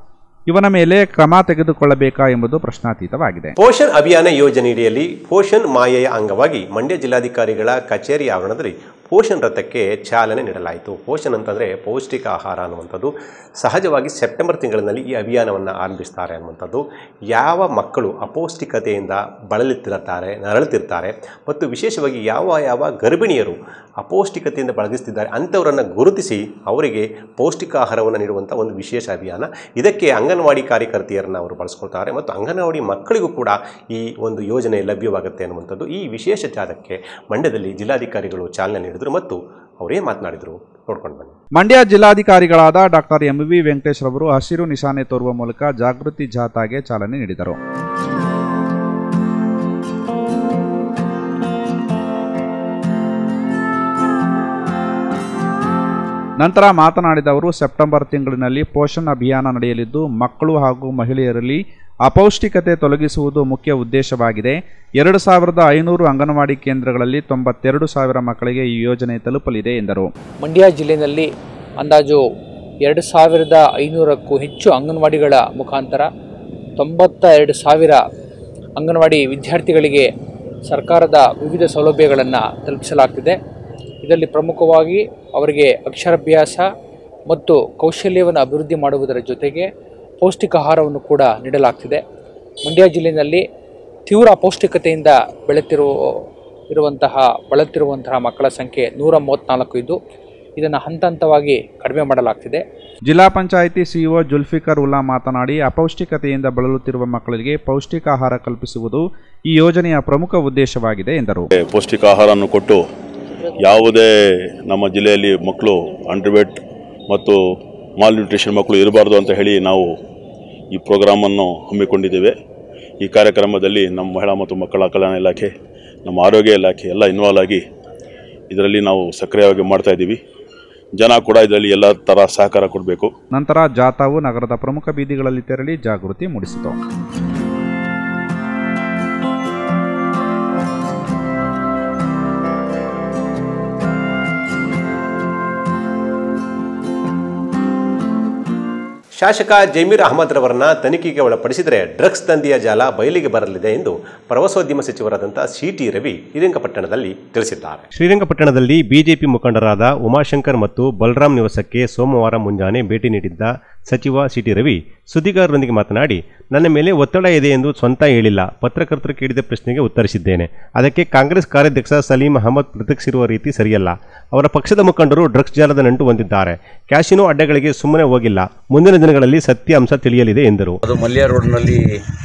ಇವನ ಮೇಲೆ ಕ್ರಮ ತೆಗೆದುಕೊಳ್ಳಬೇಕಾ ಎಂಬುದು ಪ್ರಶ್ನಾತೀತವಾಗಿದೆ ಪೋಷಣ್ ಅಭಿಯಾನ ಯೋಜನೆಯಡಿಯಲ್ಲಿ ಪೋಷಣ್ ಮಾಯೆಯ ಅಂಗವಾಗಿ ಮಂಡ್ಯ ಜಿಲ್ಲಾಧಿಕಾರಿಗಳ ಕಚೇರಿ ಆವರಣದಲ್ಲಿ ಪೋಷಣ್ ರಥಕ್ಕೆ ಚಾಲನೆ ನೀಡಲಾಯಿತು ಪೋಷಣ್ ಅಂತಂದರೆ ಪೌಷ್ಟಿಕ ಆಹಾರ ಅನ್ನುವಂಥದ್ದು ಸಹಜವಾಗಿ ಸೆಪ್ಟೆಂಬರ್ ತಿಂಗಳಿನಲ್ಲಿ ಈ ಅಭಿಯಾನವನ್ನು ಆರಂಭಿಸ್ತಾರೆ ಅನ್ನುವಂಥದ್ದು ಯಾವ ಮಕ್ಕಳು ಅಪೌಷ್ಟಿಕತೆಯಿಂದ ಬಳಲುತ್ತಿರುತ್ತಾರೆ ನರಳುತ್ತಿರ್ತಾರೆ ಮತ್ತು ವಿಶೇಷವಾಗಿ ಯಾವ ಯಾವ ಗರ್ಭಿಣಿಯರು ಅಪೌಷ್ಟಿಕತೆಯಿಂದ ಬಳಗಿಸ್ತಿದ್ದಾರೆ ಅಂಥವರನ್ನು ಗುರುತಿಸಿ ಅವರಿಗೆ ಪೌಷ್ಟಿಕ ಆಹಾರವನ್ನು ನೀಡುವಂಥ ಒಂದು ವಿಶೇಷ ಅಭಿಯಾನ ಇದಕ್ಕೆ ಅಂಗನವಾಡಿ ಕಾರ್ಯಕರ್ತೆಯರನ್ನು ಅವರು ಬಳಸ್ಕೊಳ್ತಾರೆ ಮತ್ತು ಅಂಗನವಾಡಿ ಮಕ್ಕಳಿಗೂ ಕೂಡ ಈ ಒಂದು ಯೋಜನೆ ಲಭ್ಯವಾಗುತ್ತೆ ಅನ್ನುವಂಥದ್ದು ಈ ವಿಶೇಷ ಜಾಥಕ್ಕೆ ಮಂಡ್ಯದಲ್ಲಿ ಜಿಲ್ಲಾಧಿಕಾರಿಗಳು ಚಾಲನೆ ನೀಡಿದರು ಮತ್ತು ಅವರೇ ಮಾತನಾಡಿದರು ನೋಡ್ಕೊಂಡು ಬನ್ನಿ ಮಂಡ್ಯ ಜಿಲ್ಲಾಧಿಕಾರಿಗಳಾದ ಡಾಕ್ಟರ್ ಎಂ ವಿ ವೆಂಕಟೇಶ್ ರವರು ಹಸಿರು ನಿಶಾನೆ ತೋರುವ ಮೂಲಕ ಜಾಗೃತಿ ಜಾಥಾಗೆ ಚಾಲನೆ ನೀಡಿದರು ನಂತರ ಮಾತನಾಡಿದ ಅವರು ಸೆಪ್ಟೆಂಬರ್ ತಿಂಗಳಿನಲ್ಲಿ ಪೋಷಣ್ ಅಭಿಯಾನ ನಡೆಯಲಿದ್ದು ಮಕ್ಕಳು ಹಾಗೂ ಮಹಿಳೆಯರಲ್ಲಿ ಅಪೌಷ್ಟಿಕತೆ ತೊಲಗಿಸುವುದು ಮುಖ್ಯ ಉದ್ದೇಶವಾಗಿದೆ ಎರಡು ಸಾವಿರದ ಐನೂರು ಅಂಗನವಾಡಿ ಕೇಂದ್ರಗಳಲ್ಲಿ ತೊಂಬತ್ತೆರಡು ಸಾವಿರ ಮಕ್ಕಳಿಗೆ ಈ ಯೋಜನೆ ತಲುಪಲಿದೆ ಎಂದರು ಮಂಡ್ಯ ಜಿಲ್ಲೆಯಲ್ಲಿ ಅಂದಾಜು ಎರಡು ಸಾವಿರದ ಐನೂರಕ್ಕೂ ಹೆಚ್ಚು ಅಂಗನವಾಡಿಗಳ ಮುಖಾಂತರ ತೊಂಬತ್ತ ಎರಡು ಸಾವಿರ ಅಂಗನವಾಡಿ ವಿದ್ಯಾರ್ಥಿಗಳಿಗೆ ಸರ್ಕಾರದ ವಿವಿಧ ಸೌಲಭ್ಯಗಳನ್ನು ತಲುಪಿಸಲಾಗ್ತಿದೆ ಇದರಲ್ಲಿ ಪ್ರಮುಖವಾಗಿ ಅವರಿಗೆ ಅಕ್ಷರಾಭ್ಯಾಸ ಮತ್ತು ಕೌಶಲ್ಯವನ್ನು ಅಭಿವೃದ್ಧಿ ಮಾಡುವುದರ ಜೊತೆಗೆ ಪೌಷ್ಟಿಕ ಆಹಾರವನ್ನು ಕೂಡ ನೀಡಲಾಗ್ತಿದೆ ಮಂಡ್ಯ ಜಿಲ್ಲೆಯಲ್ಲಿ ತೀವ್ರ ಅಪೌಷ್ಟಿಕತೆಯಿಂದ ಬೆಳೆತಿರುವ ಇರುವಂತಹ ಬಳಲ್ತಿರುವಂತಹ ಮಕ್ಕಳ ಸಂಖ್ಯೆ ನೂರ ಮೂವತ್ತ್ನಾಲ್ಕು ಇದ್ದು ಇದನ್ನು ಹಂತ ಹಂತವಾಗಿ ಕಡಿಮೆ ಮಾಡಲಾಗ್ತಿದೆ ಜಿಲ್ಲಾ ಪಂಚಾಯಿತಿ ಸಿಇಒ ಜುಲ್ಫಿಕರ್ ಉಲ್ಲಾ ಮಾತನಾಡಿ ಅಪೌಷ್ಟಿಕತೆಯಿಂದ ಬಳಲುತ್ತಿರುವ ಮಕ್ಕಳಿಗೆ ಪೌಷ್ಟಿಕ ಆಹಾರ ಕಲ್ಪಿಸುವುದು ಈ ಯೋಜನೆಯ ಪ್ರಮುಖ ಉದ್ದೇಶವಾಗಿದೆ ಎಂದರು ಪೌಷ್ಟಿಕ ಆಹಾರವನ್ನು ಕೊಟ್ಟು ಯಾವುದೇ ನಮ್ಮ ಜಿಲ್ಲೆಯಲ್ಲಿ ಮಕ್ಕಳು ಅಂಡರ್ವೇಟ್ ಮತ್ತು ಮಾಲ್ ನ್ಯೂಟ್ರಿಷನ್ ಮಕ್ಕಳು ಇರಬಾರ್ದು ಅಂತ ಹೇಳಿ ನಾವು ಈ ಪ್ರೋಗ್ರಾಮನ್ನು ಹಮ್ಮಿಕೊಂಡಿದ್ದೇವೆ ಈ ಕಾರ್ಯಕ್ರಮದಲ್ಲಿ ನಮ್ಮ ಮಹಿಳಾ ಮತ್ತು ಮಕ್ಕಳ ಕಲ್ಯಾಣ ಇಲಾಖೆ ನಮ್ಮ ಆರೋಗ್ಯ ಇಲಾಖೆ ಎಲ್ಲ ಇನ್ವಾಲ್ವ್ ಆಗಿ ಇದರಲ್ಲಿ ನಾವು ಸಕ್ರಿಯವಾಗಿ ಮಾಡ್ತಾ ಇದ್ದೀವಿ ಜನ ಕೂಡ ಇದರಲ್ಲಿ ಎಲ್ಲ ಥರ ಸಹಕಾರ ಕೊಡಬೇಕು ನಂತರ ಜಾಥಾವು ನಗರದ ಪ್ರಮುಖ ಬೀದಿಗಳಲ್ಲಿ ತೆರಳಿ ಜಾಗೃತಿ ಮೂಡಿಸಿತು ಶಾಸಕ ಜಮೀರ್ ಅಹಮದ್ ರವರನ್ನ ತನಿಖೆಗೆ ಒಳಪಡಿಸಿದರೆ ಡ್ರಗ್ಸ್ ದಂಧೆಯ ಜಾಲ ಬಯಲಿಗೆ ಬರಲಿದೆ ಎಂದು ಪ್ರವಾಸೋದ್ಯಮ ಸಚಿವರಾದಂಥ ಸಿ ಟಿ ರವಿ ಶ್ರೀರಂಗಪಟ್ಟಣದಲ್ಲಿ ತಿಳಿಸಿದ್ದಾರೆ ಶ್ರೀರಂಗಪಟ್ಟಣದಲ್ಲಿ ಬಿಜೆಪಿ ಮುಖಂಡರಾದ ಉಮಾಶಂಕರ್ ಮತ್ತು ಬಲರಾಮ್ ನಿವಾಸಕ್ಕೆ ಸೋಮವಾರ ಮುಂಜಾನೆ ಭೇಟಿ ನೀಡಿದ್ದ ಸಚಿವ ಸಿ ಟಿ ರವಿ ಸುದ್ದಿಗಾರರೊಂದಿಗೆ ಮಾತನಾಡಿ ನನ್ನ ಮೇಲೆ ಒತ್ತಡ ಇದೆ ಎಂದು ಸ್ವಂತ ಹೇಳಿಲ್ಲ ಪತ್ರಕರ್ತರು ಕೇಳಿದ ಪ್ರಶ್ನೆಗೆ ಉತ್ತರಿಸಿದ್ದೇನೆ ಅದಕ್ಕೆ ಕಾಂಗ್ರೆಸ್ ಕಾರ್ಯಾಧ್ಯಕ್ಷ ಸಲೀಂ ಅಹಮದ್ ಪ್ರತಿಕ್ರಿಯಿಸಿರುವ ರೀತಿ ಸರಿಯಲ್ಲ ಅವರ ಪಕ್ಷದ ಮುಖಂಡರು ಡ್ರಗ್ಸ್ ಜಾಲದ ನಂಟು ಹೊಂದಿದ್ದಾರೆ ಕ್ಯಾಸಿನೋ ಅಡ್ಡೆಗಳಿಗೆ ಸುಮ್ಮನೆ ಹೋಗಿಲ್ಲ ಮುಂದಿನ ದಿನಗಳಲ್ಲಿ ಸತ್ಯ ಅಂಶ ತಿಳಿಯಲಿದೆ ಎಂದರು ಅದು ಮಲ್ಯ ರೋಡ್ನಲ್ಲಿ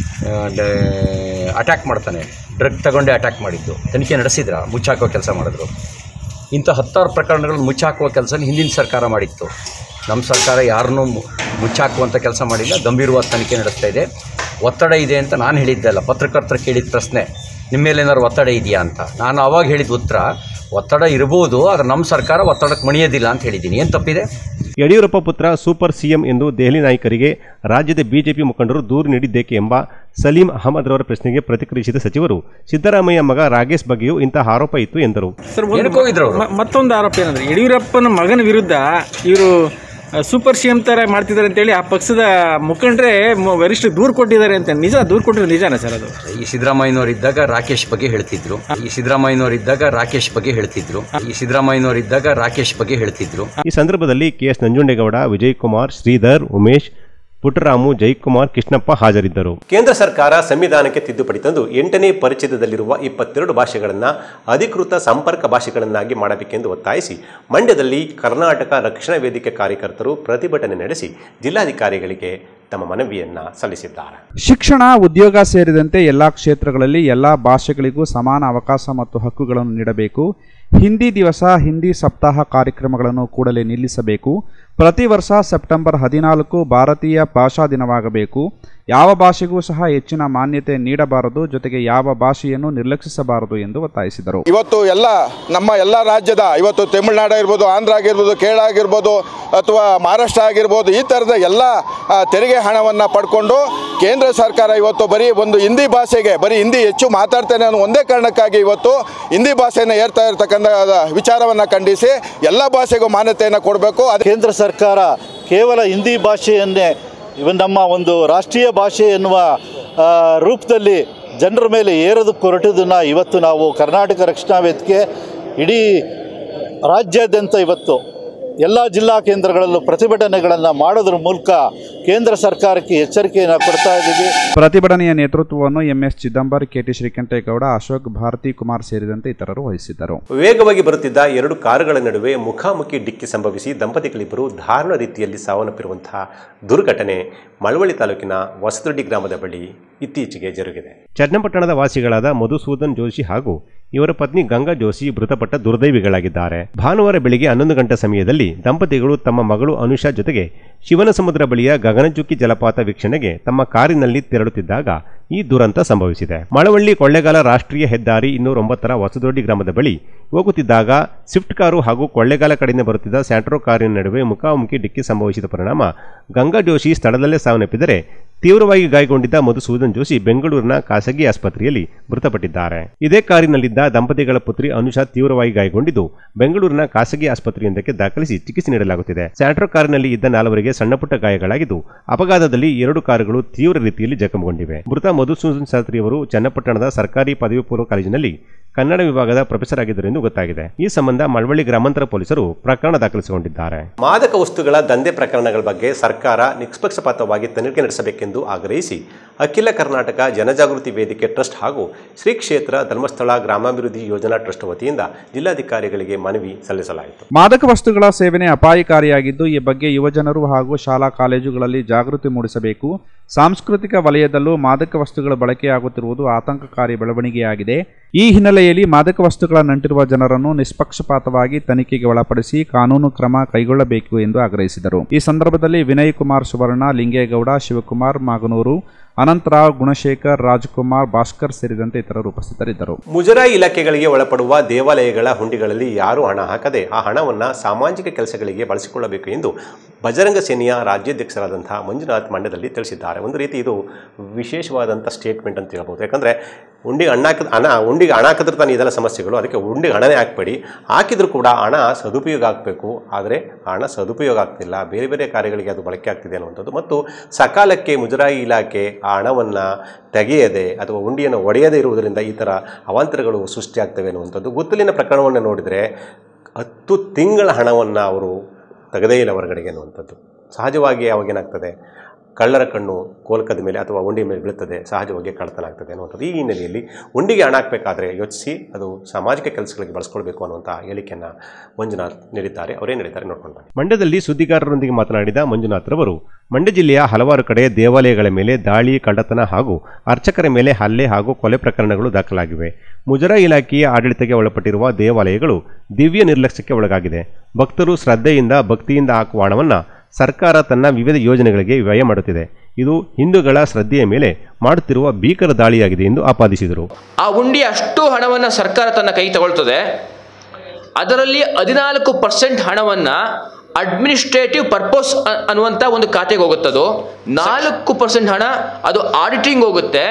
ಅಟ್ಯಾಕ್ ಮಾಡ್ತಾನೆ ಡ್ರಗ್ ತಗೊಂಡೆ ಅಟ್ಯಾಕ್ ಮಾಡಿದ್ದು ತನಿಖೆ ನಡೆಸಿದ್ರ ಮುಚ್ಚಾಕುವ ಕೆಲಸ ಮಾಡಿದ್ರು ಇಂಥ ಹತ್ತಾರು ಪ್ರಕರಣಗಳನ್ನು ಮುಚ್ಚಾಕುವ ಕೆಲಸ ಹಿಂದಿನ ಸರ್ಕಾರ ಮಾಡಿತ್ತು ನಮ್ಮ ಸರ್ಕಾರ ಯಾರನ್ನೂ ಮು- ಮುಚ್ಚಾಕುವಂಥ ಕೆಲಸ ಮಾಡಿಲ್ಲ ಗಂಭೀರವಾದ ತನಿಖೆ ನಡೆಸ್ತಾ ಇದೆ ಒತ್ತಡ ಇದೆ ಅಂತ ನಾನು ಹೇಳಿದ್ದೆ ಅಲ್ಲ ಪತ್ರಕರ್ತರು ಕೇಳಿದ ಪ್ರಶ್ನೆ ನಿಮ್ಮ ಮೇಲೆ ಏನಾದ್ರು ಒತ್ತಡ ಇದೆಯಾ ಅಂತ ನಾನು ಆವಾಗ ಹೇಳಿದ ಉತ್ತರ ಒತ್ತಡ ಇರ್ಬೋದು ಆದರೆ ನಮ್ಮ ಸರ್ಕಾರ ಒತ್ತಡಕ್ಕೆ ಮಣಿಯೋದಿಲ್ಲ ಅಂತ ಹೇಳಿದ್ದೀನಿ ಏನು ತಪ್ಪಿದೆ ಯಡಿಯೂರಪ್ಪ ಪುತ್ರ ಸೂಪರ್ ಸಿಎಂ ಎಂದು ದೆಹಲಿ ನಾಯಕರಿಗೆ ರಾಜ್ಯದ ಬಿಜೆಪಿ ಮುಖಂಡರು ದೂರು ನೀಡಿದ್ದೇಕೆ ಎಂಬ ಸಲೀಂ ಅಹಮದ್ ರವರ ಪ್ರಶ್ನೆಗೆ ಪ್ರತಿಕ್ರಿಯಿಸಿದ ಸಚಿವರು ಸಿದ್ದರಾಮಯ್ಯ ಮಗ ರಾಗೇಶ್ ಬಗ್ಗೆಯೂ ಇಂತಹ ಆರೋಪ ಇತ್ತು ಎಂದರು ಸರ್ ಒಂದು ಏನಕ್ಕೆ ಹೋಗಿದ್ರು ಅವ್ರು? ಮ- ಮತ್ತೊಂದು ಆರೋಪ ಏನಂದ್ರೆ ಯಡಿಯೂರಪ್ಪನ ಮಗನ ವಿರುದ್ಧ ಇವರು ಸೂಪರ್ ಸಿ ಎಂ ತರ ಮಾಡ್ತಿದ್ದಾರೆ ಅಂತೇಳಿ ಆ ಪಕ್ಷದ ಮುಖಂಡರೇ ಮ- ವರಿಷ್ಠ ದೂರು ಕೊಟ್ಟಿದ್ದಾರೆ ಅಂತ ನಿಜ ದೂರು ಕೊಟ್ಟಿರೋದು ನಿಜಾನ ಸರ್ ಅದು ಈ ಸಿದ್ದರಾಮಯ್ಯನವರು ಇದ್ದಾಗ ರಾಕೇಶ್ ಬಗ್ಗೆ ಹೇಳ್ತಿದ್ರು ಈ ಸಿದ್ದರಾಮಯ್ಯನವರು ಇದ್ದಾಗ ರಾಕೇಶ್ ಬಗ್ಗೆ ಹೇಳ್ತಿದ್ರು ಈ ಸಿದ್ದರಾಮಯ್ಯನವರು ಇದ್ದಾಗ ರಾಕೇಶ್ ಬಗ್ಗೆ ಹೇಳ್ತಿದ್ರು ಈ ಸಂದರ್ಭದಲ್ಲಿ ಕೆಎಸ್ ನಂಜುಂಡೇಗೌಡ ವಿಜಯ್ ಕುಮಾರ್ ಶ್ರೀಧರ್ ಉಮೇಶ್ ಪುಟ್ಟರಾಮು ಜಯಕುಮಾರ್ ಕೃಷ್ಣಪ್ಪ ಹಾಜರಿದ್ದರು ಕೇಂದ್ರ ಸರ್ಕಾರ ಸಂವಿಧಾನಕ್ಕೆ ತಿದ್ದುಪಡಿ ತಂದು ಎಂಟನೇ ಪರಿಚ್ಛೇದದಲ್ಲಿರುವ ಇಪ್ಪತ್ತೆರಡು ಭಾಷೆಗಳನ್ನು ಅಧಿಕೃತ ಸಂಪರ್ಕ ಭಾಷೆಗಳನ್ನಾಗಿ ಮಾಡಬೇಕೆಂದು ಒತ್ತಾಯಿಸಿ ಮಂಡ್ಯದಲ್ಲಿ ಕರ್ನಾಟಕ ರಕ್ಷಣಾ ವೇದಿಕೆ ಕಾರ್ಯಕರ್ತರು ಪ್ರತಿಭಟನೆ ನಡೆಸಿ ಜಿಲ್ಲಾಧಿಕಾರಿಗಳಿಗೆ ತಮ್ಮ ಮನವಿಯನ್ನ ಸಲ್ಲಿಸಿದ್ದಾರೆ ಶಿಕ್ಷಣ ಉದ್ಯೋಗ ಸೇರಿದಂತೆ ಎಲ್ಲ ಕ್ಷೇತ್ರಗಳಲ್ಲಿ ಎಲ್ಲ ಭಾಷೆಗಳಿಗೂ ಸಮಾನ ಅವಕಾಶ ಮತ್ತು ಹಕ್ಕುಗಳನ್ನು ನೀಡಬೇಕು ಹಿಂದಿ ದಿವಸ ಹಿಂದಿ ಸಪ್ತಾಹ ಕಾರ್ಯಕ್ರಮಗಳನ್ನು ಕೂಡಲೇ ನಿಲ್ಲಿಸಬೇಕು ಪ್ರತಿ ವರ್ಷ ಸೆಪ್ಟೆಂಬರ್ ಹದಿನಾಲ್ಕು ಭಾರತೀಯ ಭಾಷಾ ದಿನವಾಗಬೇಕು ಯಾವ ಭಾಷೆಗೂ ಸಹ ಹೆಚ್ಚಿನ ಮಾನ್ಯತೆ ನೀಡಬಾರದು ಜೊತೆಗೆ ಯಾವ ಭಾಷೆಯನ್ನು ನಿರ್ಲಕ್ಷಿಸಬಾರದು ಎಂದು ಒತ್ತಾಯಿಸಿದರು ಇವತ್ತು ಎಲ್ಲ ನಮ್ಮ ಎಲ್ಲ ರಾಜ್ಯದ ಇವತ್ತು ತಮಿಳುನಾಡು ಆಗಿರ್ಬೋದು ಆಂಧ್ರ ಆಗಿರ್ಬೋದು ಕೇರಳ ಆಗಿರ್ಬೋದು ಅಥವಾ ಮಹಾರಾಷ್ಟ್ರ ಆಗಿರ್ಬೋದು ಈ ಥರದ ಎಲ್ಲ ಆ, ತೆರಿಗೆ ಹಣವನ್ನು ಪಡ್ಕೊಂಡು ಕೇಂದ್ರ ಸರ್ಕಾರ ಇವತ್ತು ಬರೀ ಒಂದು ಹಿಂದಿ ಭಾಷೆಗೆ ಬರೀ ಹಿಂದಿ ಹೆಚ್ಚು ಮಾತಾಡ್ತೇನೆ ಅನ್ನೋ ಒಂದೇ ಕಾರಣಕ್ಕಾಗಿ ಇವತ್ತು ಹಿಂದಿ ಭಾಷೆಯನ್ನು ಏರ್ತಾ ಇರತಕ್ಕಂಥ ವಿಚಾರವನ್ನು ಖಂಡಿಸಿ ಎಲ್ಲ ಭಾಷೆಗೂ ಮಾನ್ಯತೆಯನ್ನು ಕೊಡಬೇಕು ಅದು ಕೇಂದ್ರ ಸರ್ಕಾರ ಕೇವಲ ಹಿಂದಿ ಭಾಷೆಯನ್ನೇ ಇವನ್ ನಮ್ಮ ಒಂದು ರಾಷ್ಟ್ರೀಯ ಭಾಷೆ ಎನ್ನುವ ಆ, ರೂಪದಲ್ಲಿ ಜನರ ಮೇಲೆ ಏರೋದಕ್ಕೆ ಹೊರಟದನ್ನು ಇವತ್ತು ನಾವು ಕರ್ನಾಟಕ ರಕ್ಷಣಾ ವೇದಿಕೆ ಇಡೀ ರಾಜ್ಯಾದ್ಯಂತ ಇವತ್ತು ಎಲ್ಲ ಜಿಲ್ಲಾ ಕೇಂದ್ರಗಳಲ್ಲೂ ಪ್ರತಿಭಟನೆಗಳನ್ನು ಮಾಡೋದ್ರ ಮೂಲಕ ಕೇಂದ್ರ ಸರ್ಕಾರಕ್ಕೆ ಎಚ್ಚರಿಕೆಯನ್ನು ಕೊಡ್ತಾ ಇದ್ದೀವಿ ಪ್ರತಿಭಟನೆಯ ನೇತೃತ್ವವನ್ನು ಎಂಎಸ್ ಚಿದಂಬರ್ ಕೆಟಿ ಶ್ರೀಕಂಠೇಗೌಡ ಅಶೋಕ್ ಭಾರತಿ ಕುಮಾರ್ ಸೇರಿದಂತೆ ಇತರರು ವಹಿಸಿದ್ದರು ವೇಗವಾಗಿ ಬರುತ್ತಿದ್ದ ಎರಡು ಕಾರುಗಳ ನಡುವೆ ಮುಖಾಮುಖಿ ಡಿಕ್ಕಿ ಸಂಭವಿಸಿ ದಂಪತಿಗಳಿಬ್ಬರು ದಾರುಣ ರೀತಿಯಲ್ಲಿ ಸಾವನ್ನಪ್ಪಿರುವಂತಹ ದುರ್ಘಟನೆ ಮಳವಳ್ಳಿ ತಾಲೂಕಿನ ಹೊಸದೊಡ್ಡಿ ಗ್ರಾಮದ ಬಳಿ ಇತ್ತೀಚೆಗೆ ಜರುಗಿದೆ ಚನ್ನಪಟ್ಟಣದ ವಾಸಿಗಳಾದ ಮಧುಸೂದನ್ ಜೋಶಿ ಹಾಗೂ ಇವರ ಪತ್ನಿ ಗಂಗಾ ಜೋಶಿ ಮೃತಪಟ್ಟ ದುರ್ದೈವಿಗಳಾಗಿದ್ದಾರೆ ಭಾನುವಾರ ಬೆಳಿಗ್ಗೆ ಹನ್ನೊಂದು ಗಂಟೆ ಸಮಯದಲ್ಲಿ ದಂಪತಿಗಳು ತಮ್ಮ ಮಗಳು ಅನುಷಾ ಜೊತೆಗೆ ಶಿವನ ಸಮುದ್ರ ಬಳಿಯ ಗಗನಚುಕ್ಕಿ ಜಲಪಾತ ವೀಕ್ಷಣೆಗೆ ತಮ್ಮ ಕಾರಿನಲ್ಲಿ ತೆರಳುತ್ತಿದ್ದಾಗ ಈ ದುರಂತ ಸಂಭವಿಸಿದೆ ಮಳವಳ್ಳಿ ಕೊಳ್ಳೆಗಾಲ ರಾಷ್ಟ್ರೀಯ ಹೆದ್ದಾರಿ ಇನ್ನೂರ ಒಂಬತ್ತರ ಹೊಸದೊಡ್ಡಿ ಗ್ರಾಮದ ಬಳಿ ಹೋಗುತ್ತಿದ್ದಾಗ ಸ್ವಿಫ್ಟ್ ಕಾರು ಹಾಗೂ ಕೊಳ್ಳೆಗಾಲ ಕಡೆಯಿಂದ ಬರುತ್ತಿದ್ದ ಸ್ಯಾಂಟ್ರೋ ಕಾರಿನ ನಡುವೆ ಮುಖಾಮುಖಿ ಡಿಕ್ಕಿ ಸಂಭವಿಸಿದ ಪರಿಣಾಮ ಗಂಗಾ ಜೋಶಿ ಸ್ಥಳದಲ್ಲೇ ಸಾವನ್ನಪ್ಪಿದರೆ ತೀವ್ರವಾಗಿ ಗಾಯಗೊಂಡಿದ್ದ ಮಧುಸೂದನ್ ಜೋಶಿ ಬೆಂಗಳೂರಿನ ಖಾಸಗಿ ಆಸ್ಪತ್ರೆಯಲ್ಲಿ ಮೃತಪಟ್ಟಿದ್ದಾರೆ ಇದೇ ಕಾರಿನಲ್ಲಿದ್ದ ದಂಪತಿಗಳ ಪುತ್ರಿ ಅನುಷಾ ತೀವ್ರವಾಗಿ ಗಾಯಗೊಂಡಿದ್ದು ಬೆಂಗಳೂರಿನ ಖಾಸಗಿ ಆಸ್ಪತ್ರೆಯೊಂದಕ್ಕೆ ದಾಖಲಿಸಿ ಚಿಕಿತ್ಸೆ ನೀಡಲಾಗುತ್ತಿದೆ ಸ್ಯಾಂಟ್ರೋ ಕಾರಿನಲ್ಲಿ ಇದ್ದ ನಾಲ್ವರಿಗೆ ಸಣ್ಣಪುಟ್ಟ ಗಾಯಗಳಾಗಿದ್ದು ಅಪಘಾತದಲ್ಲಿ ಎರಡು ಕಾರುಗಳು ತೀವ್ರ ರೀತಿಯಲ್ಲಿ ಜಖಮಗೊಂಡಿವೆ ಮೃತ ಮಧುಸೂದನ್ ಶಾಸ್ತ್ರಿಯವರು ಚನ್ನಪಟ್ಟಣದ ಸರ್ಕಾರಿ ಪದವಿ ಪೂರ್ವ ಕಾಲೇಜಿನಲ್ಲಿ ಕನ್ನಡ ವಿಭಾಗದ ಪ್ರೊಫೆಸರ್ ಆಗಿದ್ದರು ಎಂದು ಗೊತ್ತಾಗಿದೆ ಈ ಸಂಬಂಧ ಮಳವಳ್ಳಿ ಗ್ರಾಮಾಂತರ ಪೊಲೀಸರು ಪ್ರಕರಣ ದಾಖಲಿಸಿಕೊಂಡಿದ್ದಾರೆ ಮಾದಕ ವಸ್ತುಗಳ ದಂಧೆ ಪ್ರಕರಣಗಳ ಬಗ್ಗೆ ಸರ್ಕಾರ ನಿಷ್ಪಕ್ಷಪಾತವಾಗಿ ತನಿಖೆ ನಡೆಸಬೇಕೆಂದು ಆಗ್ರಹಿಸಿ ಅಖಿಲ ಕರ್ನಾಟಕ ಜನಜಾಗೃತಿ ವೇದಿಕೆ ಟ್ರಸ್ಟ್ ಹಾಗೂ ಶ್ರೀ ಕ್ಷೇತ್ರ ಧರ್ಮಸ್ಥಳ ಗ್ರಾಮಾಭಿವೃದ್ಧಿ ಯೋಜನಾ ಟ್ರಸ್ಟ್ ವತಿಯಿಂದ ಜಿಲ್ಲಾಧಿಕಾರಿಗಳಿಗೆ ಮನವಿ ಸಲ್ಲಿಸಲಾಯಿತು ಮಾದಕ ವಸ್ತುಗಳ ಸೇವನೆ ಅಪಾಯಕಾರಿಯಾಗಿದ್ದು ಈ ಬಗ್ಗೆ ಯುವಜನರು ಹಾಗೂ ಶಾಲಾ ಕಾಲೇಜುಗಳಲ್ಲಿ ಜಾಗೃತಿ ಮೂಡಿಸಬೇಕು ಸಾಂಸ್ಕೃತಿಕ ವಲಯದಲ್ಲೂ ಮಾದಕ ವಸ್ತುಗಳ ಬಳಕೆಯಾಗುತ್ತಿರುವುದು ಆತಂಕಕಾರಿ ಬೆಳವಣಿಗೆಯಾಗಿದೆ ಈ ಹಿನ್ನೆಲೆಯಲ್ಲಿ ಮಾದಕ ವಸ್ತುಗಳ ನಂಟಿರುವ ಜನರನ್ನು ನಿಷ್ಪಕ್ಷಪಾತವಾಗಿ ತನಿಖೆಗೆ ಒಳಪಡಿಸಿ ಕಾನೂನು ಕ್ರಮ ಕೈಗೊಳ್ಳಬೇಕು ಎಂದು ಆಗ್ರಹಿಸಿದರು ಈ ಸಂದರ್ಭದಲ್ಲಿ ವಿನಯ್ ಕುಮಾರ್ ಸುವರ್ಣ ಲಿಂಗೇಗೌಡ ಶಿವಕುಮಾರ್ ಮಾಗನೂರು ಅನಂತರಾವ್ ಗುಣಶೇಖರ್ ರಾಜ್ಕುಮಾರ್ ಭಾಸ್ಕರ್ ಸೇರಿದಂತೆ ಇತರರು ಉಪಸ್ಥಿತರಿದ್ದರು ಮುಜರಾಯಿ ಇಲಾಖೆಗಳಿಗೆ ಒಳಪಡುವ ದೇವಾಲಯಗಳ ಹುಂಡಿಗಳಲ್ಲಿ ಯಾರೂ ಹಣ ಹಾಕದೆ ಆ ಹಣವನ್ನು ಸಾಮಾಜಿಕ ಕೆಲಸಗಳಿಗೆ ಬಳಸಿಕೊಳ್ಳಬೇಕು ಎಂದು ಬಜರಂಗ ಸೇನೆಯ ರಾಜ್ಯಾಧ್ಯಕ್ಷರಾದಂತಹ ಮಂಜುನಾಥ್ ಮಂಡ್ಯದಲ್ಲಿ ತಿಳಿಸಿದ್ದಾರೆ ಒಂದು ರೀತಿ ಇದು ವಿಶೇಷವಾದಂಥ ಸ್ಟೇಟ್ಮೆಂಟ್ ಅಂತ ಹೇಳ್ಬೋದು ಯಾಕಂದರೆ ಉಂಡಿಗೆ ಹಣ ಹಾಕಿದ ಹಣ ಉಂಡಿಗೆ ಹಣ ಹಾಕಿದ್ರೆ ತಾನೇ ಇದೆಲ್ಲ ಸಮಸ್ಯೆಗಳು ಅದಕ್ಕೆ ಉಂಡಿಗೆ ಹಣನೇ ಹಾಕಬೇಡಿ ಹಾಕಿದರೂ ಕೂಡ ಹಣ ಸದುಪಯೋಗ ಆಗಬೇಕು ಆದರೆ ಹಣ ಸದುಪಯೋಗ ಆಗ್ತಿಲ್ಲ ಬೇರೆ ಬೇರೆ ಕಾರ್ಯಗಳಿಗೆ ಅದು ಬಳಕೆ ಆಗ್ತಿದೆ ಅನ್ನುವಂಥದ್ದು ಮತ್ತು ಸಕಾಲಕ್ಕೆ ಮುಜರಾಯಿ ಇಲಾಖೆ ಆ ಹಣವನ್ನು ತೆಗೆಯದೆ ಅಥವಾ ಉಂಡಿಯನ್ನು ಒಡೆಯದೇ ಇರುವುದರಿಂದ ಈ ಥರ ಅವಾಂತರಗಳು ಸೃಷ್ಟಿಯಾಗ್ತವೆ ಅನ್ನುವಂಥದ್ದು ಗುತ್ತಲಿನ ಪ್ರಕರಣವನ್ನು ನೋಡಿದರೆ ಹತ್ತು ತಿಂಗಳ ಹಣವನ್ನು ಅವರು ತೆಗೆದೇ ಇಲ್ಲ ಹೊರಗಡೆಗೆ ಅನ್ನುವಂಥದ್ದು ಸಹಜವಾಗಿ ಅವಾಗೇನಾಗ್ತದೆ ಕಳ್ಳರ ಕಣ್ಣು ಕೋಲ್ಕದ ಮೇಲೆ ಅಥವಾ ಉಂಡಿ ಮೇಲೆ ಬೀಳುತ್ತದೆ ಸಹಜವಾಗಿ ಕಳ್ಳತನ ಆಗ್ತದೆ ಅನ್ನುವಂಥದ್ದು ಈ ಹಿನ್ನೆಲೆಯಲ್ಲಿ ಉಂಡಿಗೆ ಹಣ ಹಾಕಬೇಕಾದ್ರೆ ಯೋಚಿಸಿ ಅದು ಸಾಮಾಜಿಕ ಕೆಲಸಗಳಿಗೆ ಬಳಸ್ಕೊಳ್ಬೇಕು ಅನ್ನುವಂಥ ಹೇಳಿಕೆಯನ್ನು ಮಂಜುನಾಥ್ ನೀಡಿದ್ದಾರೆ ಅವರೇ ನೀಡಿದ್ದಾರೆ ನೋಡ್ಕೊಂಡು ಬನ್ನಿ ಮಂಡ್ಯದಲ್ಲಿ ಸುದ್ದಿಗಾರರೊಂದಿಗೆ ಮಾತನಾಡಿದ ಮಂಜುನಾಥ್ರವರು ಮಂಡ್ಯ ಜಿಲ್ಲೆಯ ಹಲವಾರು ಕಡೆ ದೇವಾಲಯಗಳ ಮೇಲೆ ದಾಳಿ ಕಳ್ಳತನ ಹಾಗೂ ಅರ್ಚಕರ ಮೇಲೆ ಹಲ್ಲೆ ಹಾಗೂ ಕೊಲೆ ಪ್ರಕರಣಗಳು ದಾಖಲಾಗಿವೆ ಮುಜರಾಯಿ ಇಲಾಖೆಯ ಆಡಳಿತಕ್ಕೆ ಒಳಪಟ್ಟಿರುವ ದೇವಾಲಯಗಳು ದಿವ್ಯ ನಿರ್ಲಕ್ಷ್ಯಕ್ಕೆ ಒಳಗಾಗಿದೆ ಭಕ್ತರು ಶ್ರದ್ಧೆಯಿಂದ ಭಕ್ತಿಯಿಂದ ಹಾಕುವ ಹಣವನ್ನು ಸರ್ಕಾರ ತನ್ನ ವಿವಿಧ ಯೋಜನೆಗಳಿಗೆ ವ್ಯಯ ಮಾಡುತ್ತಿದೆ ಇದು ಹಿಂದೂಗಳ ಶ್ರದ್ಧೆಯ ಮೇಲೆ ಮಾಡುತ್ತಿರುವ ಭೀಕರ ದಾಳಿಯಾಗಿದೆ ಎಂದು ಆಪಾದಿಸಿದರು ಆ ಹುಂಡಿ ಅಷ್ಟು ಹಣವನ್ನು ಸರ್ಕಾರ ತನ್ನ ಕೈ ತಗೊಳ್ತದೆ ಅದರಲ್ಲಿ ಹದಿನಾಲ್ಕು ಪರ್ಸೆಂಟ್ ಹಣವನ್ನು ಅಡ್ಮಿನಿಸ್ಟ್ರೇಟಿವ್ ಪರ್ಪಸ್ ಅನ್ನುವಂಥ ಒಂದು ಖಾತೆಗೆ ಹೋಗುತ್ತದು ನಾಲ್ಕು ಪರ್ಸೆಂಟ್ ಹಣ ಅದು ಆಡಿಟಿಂಗ್ ಹೋಗುತ್ತೆ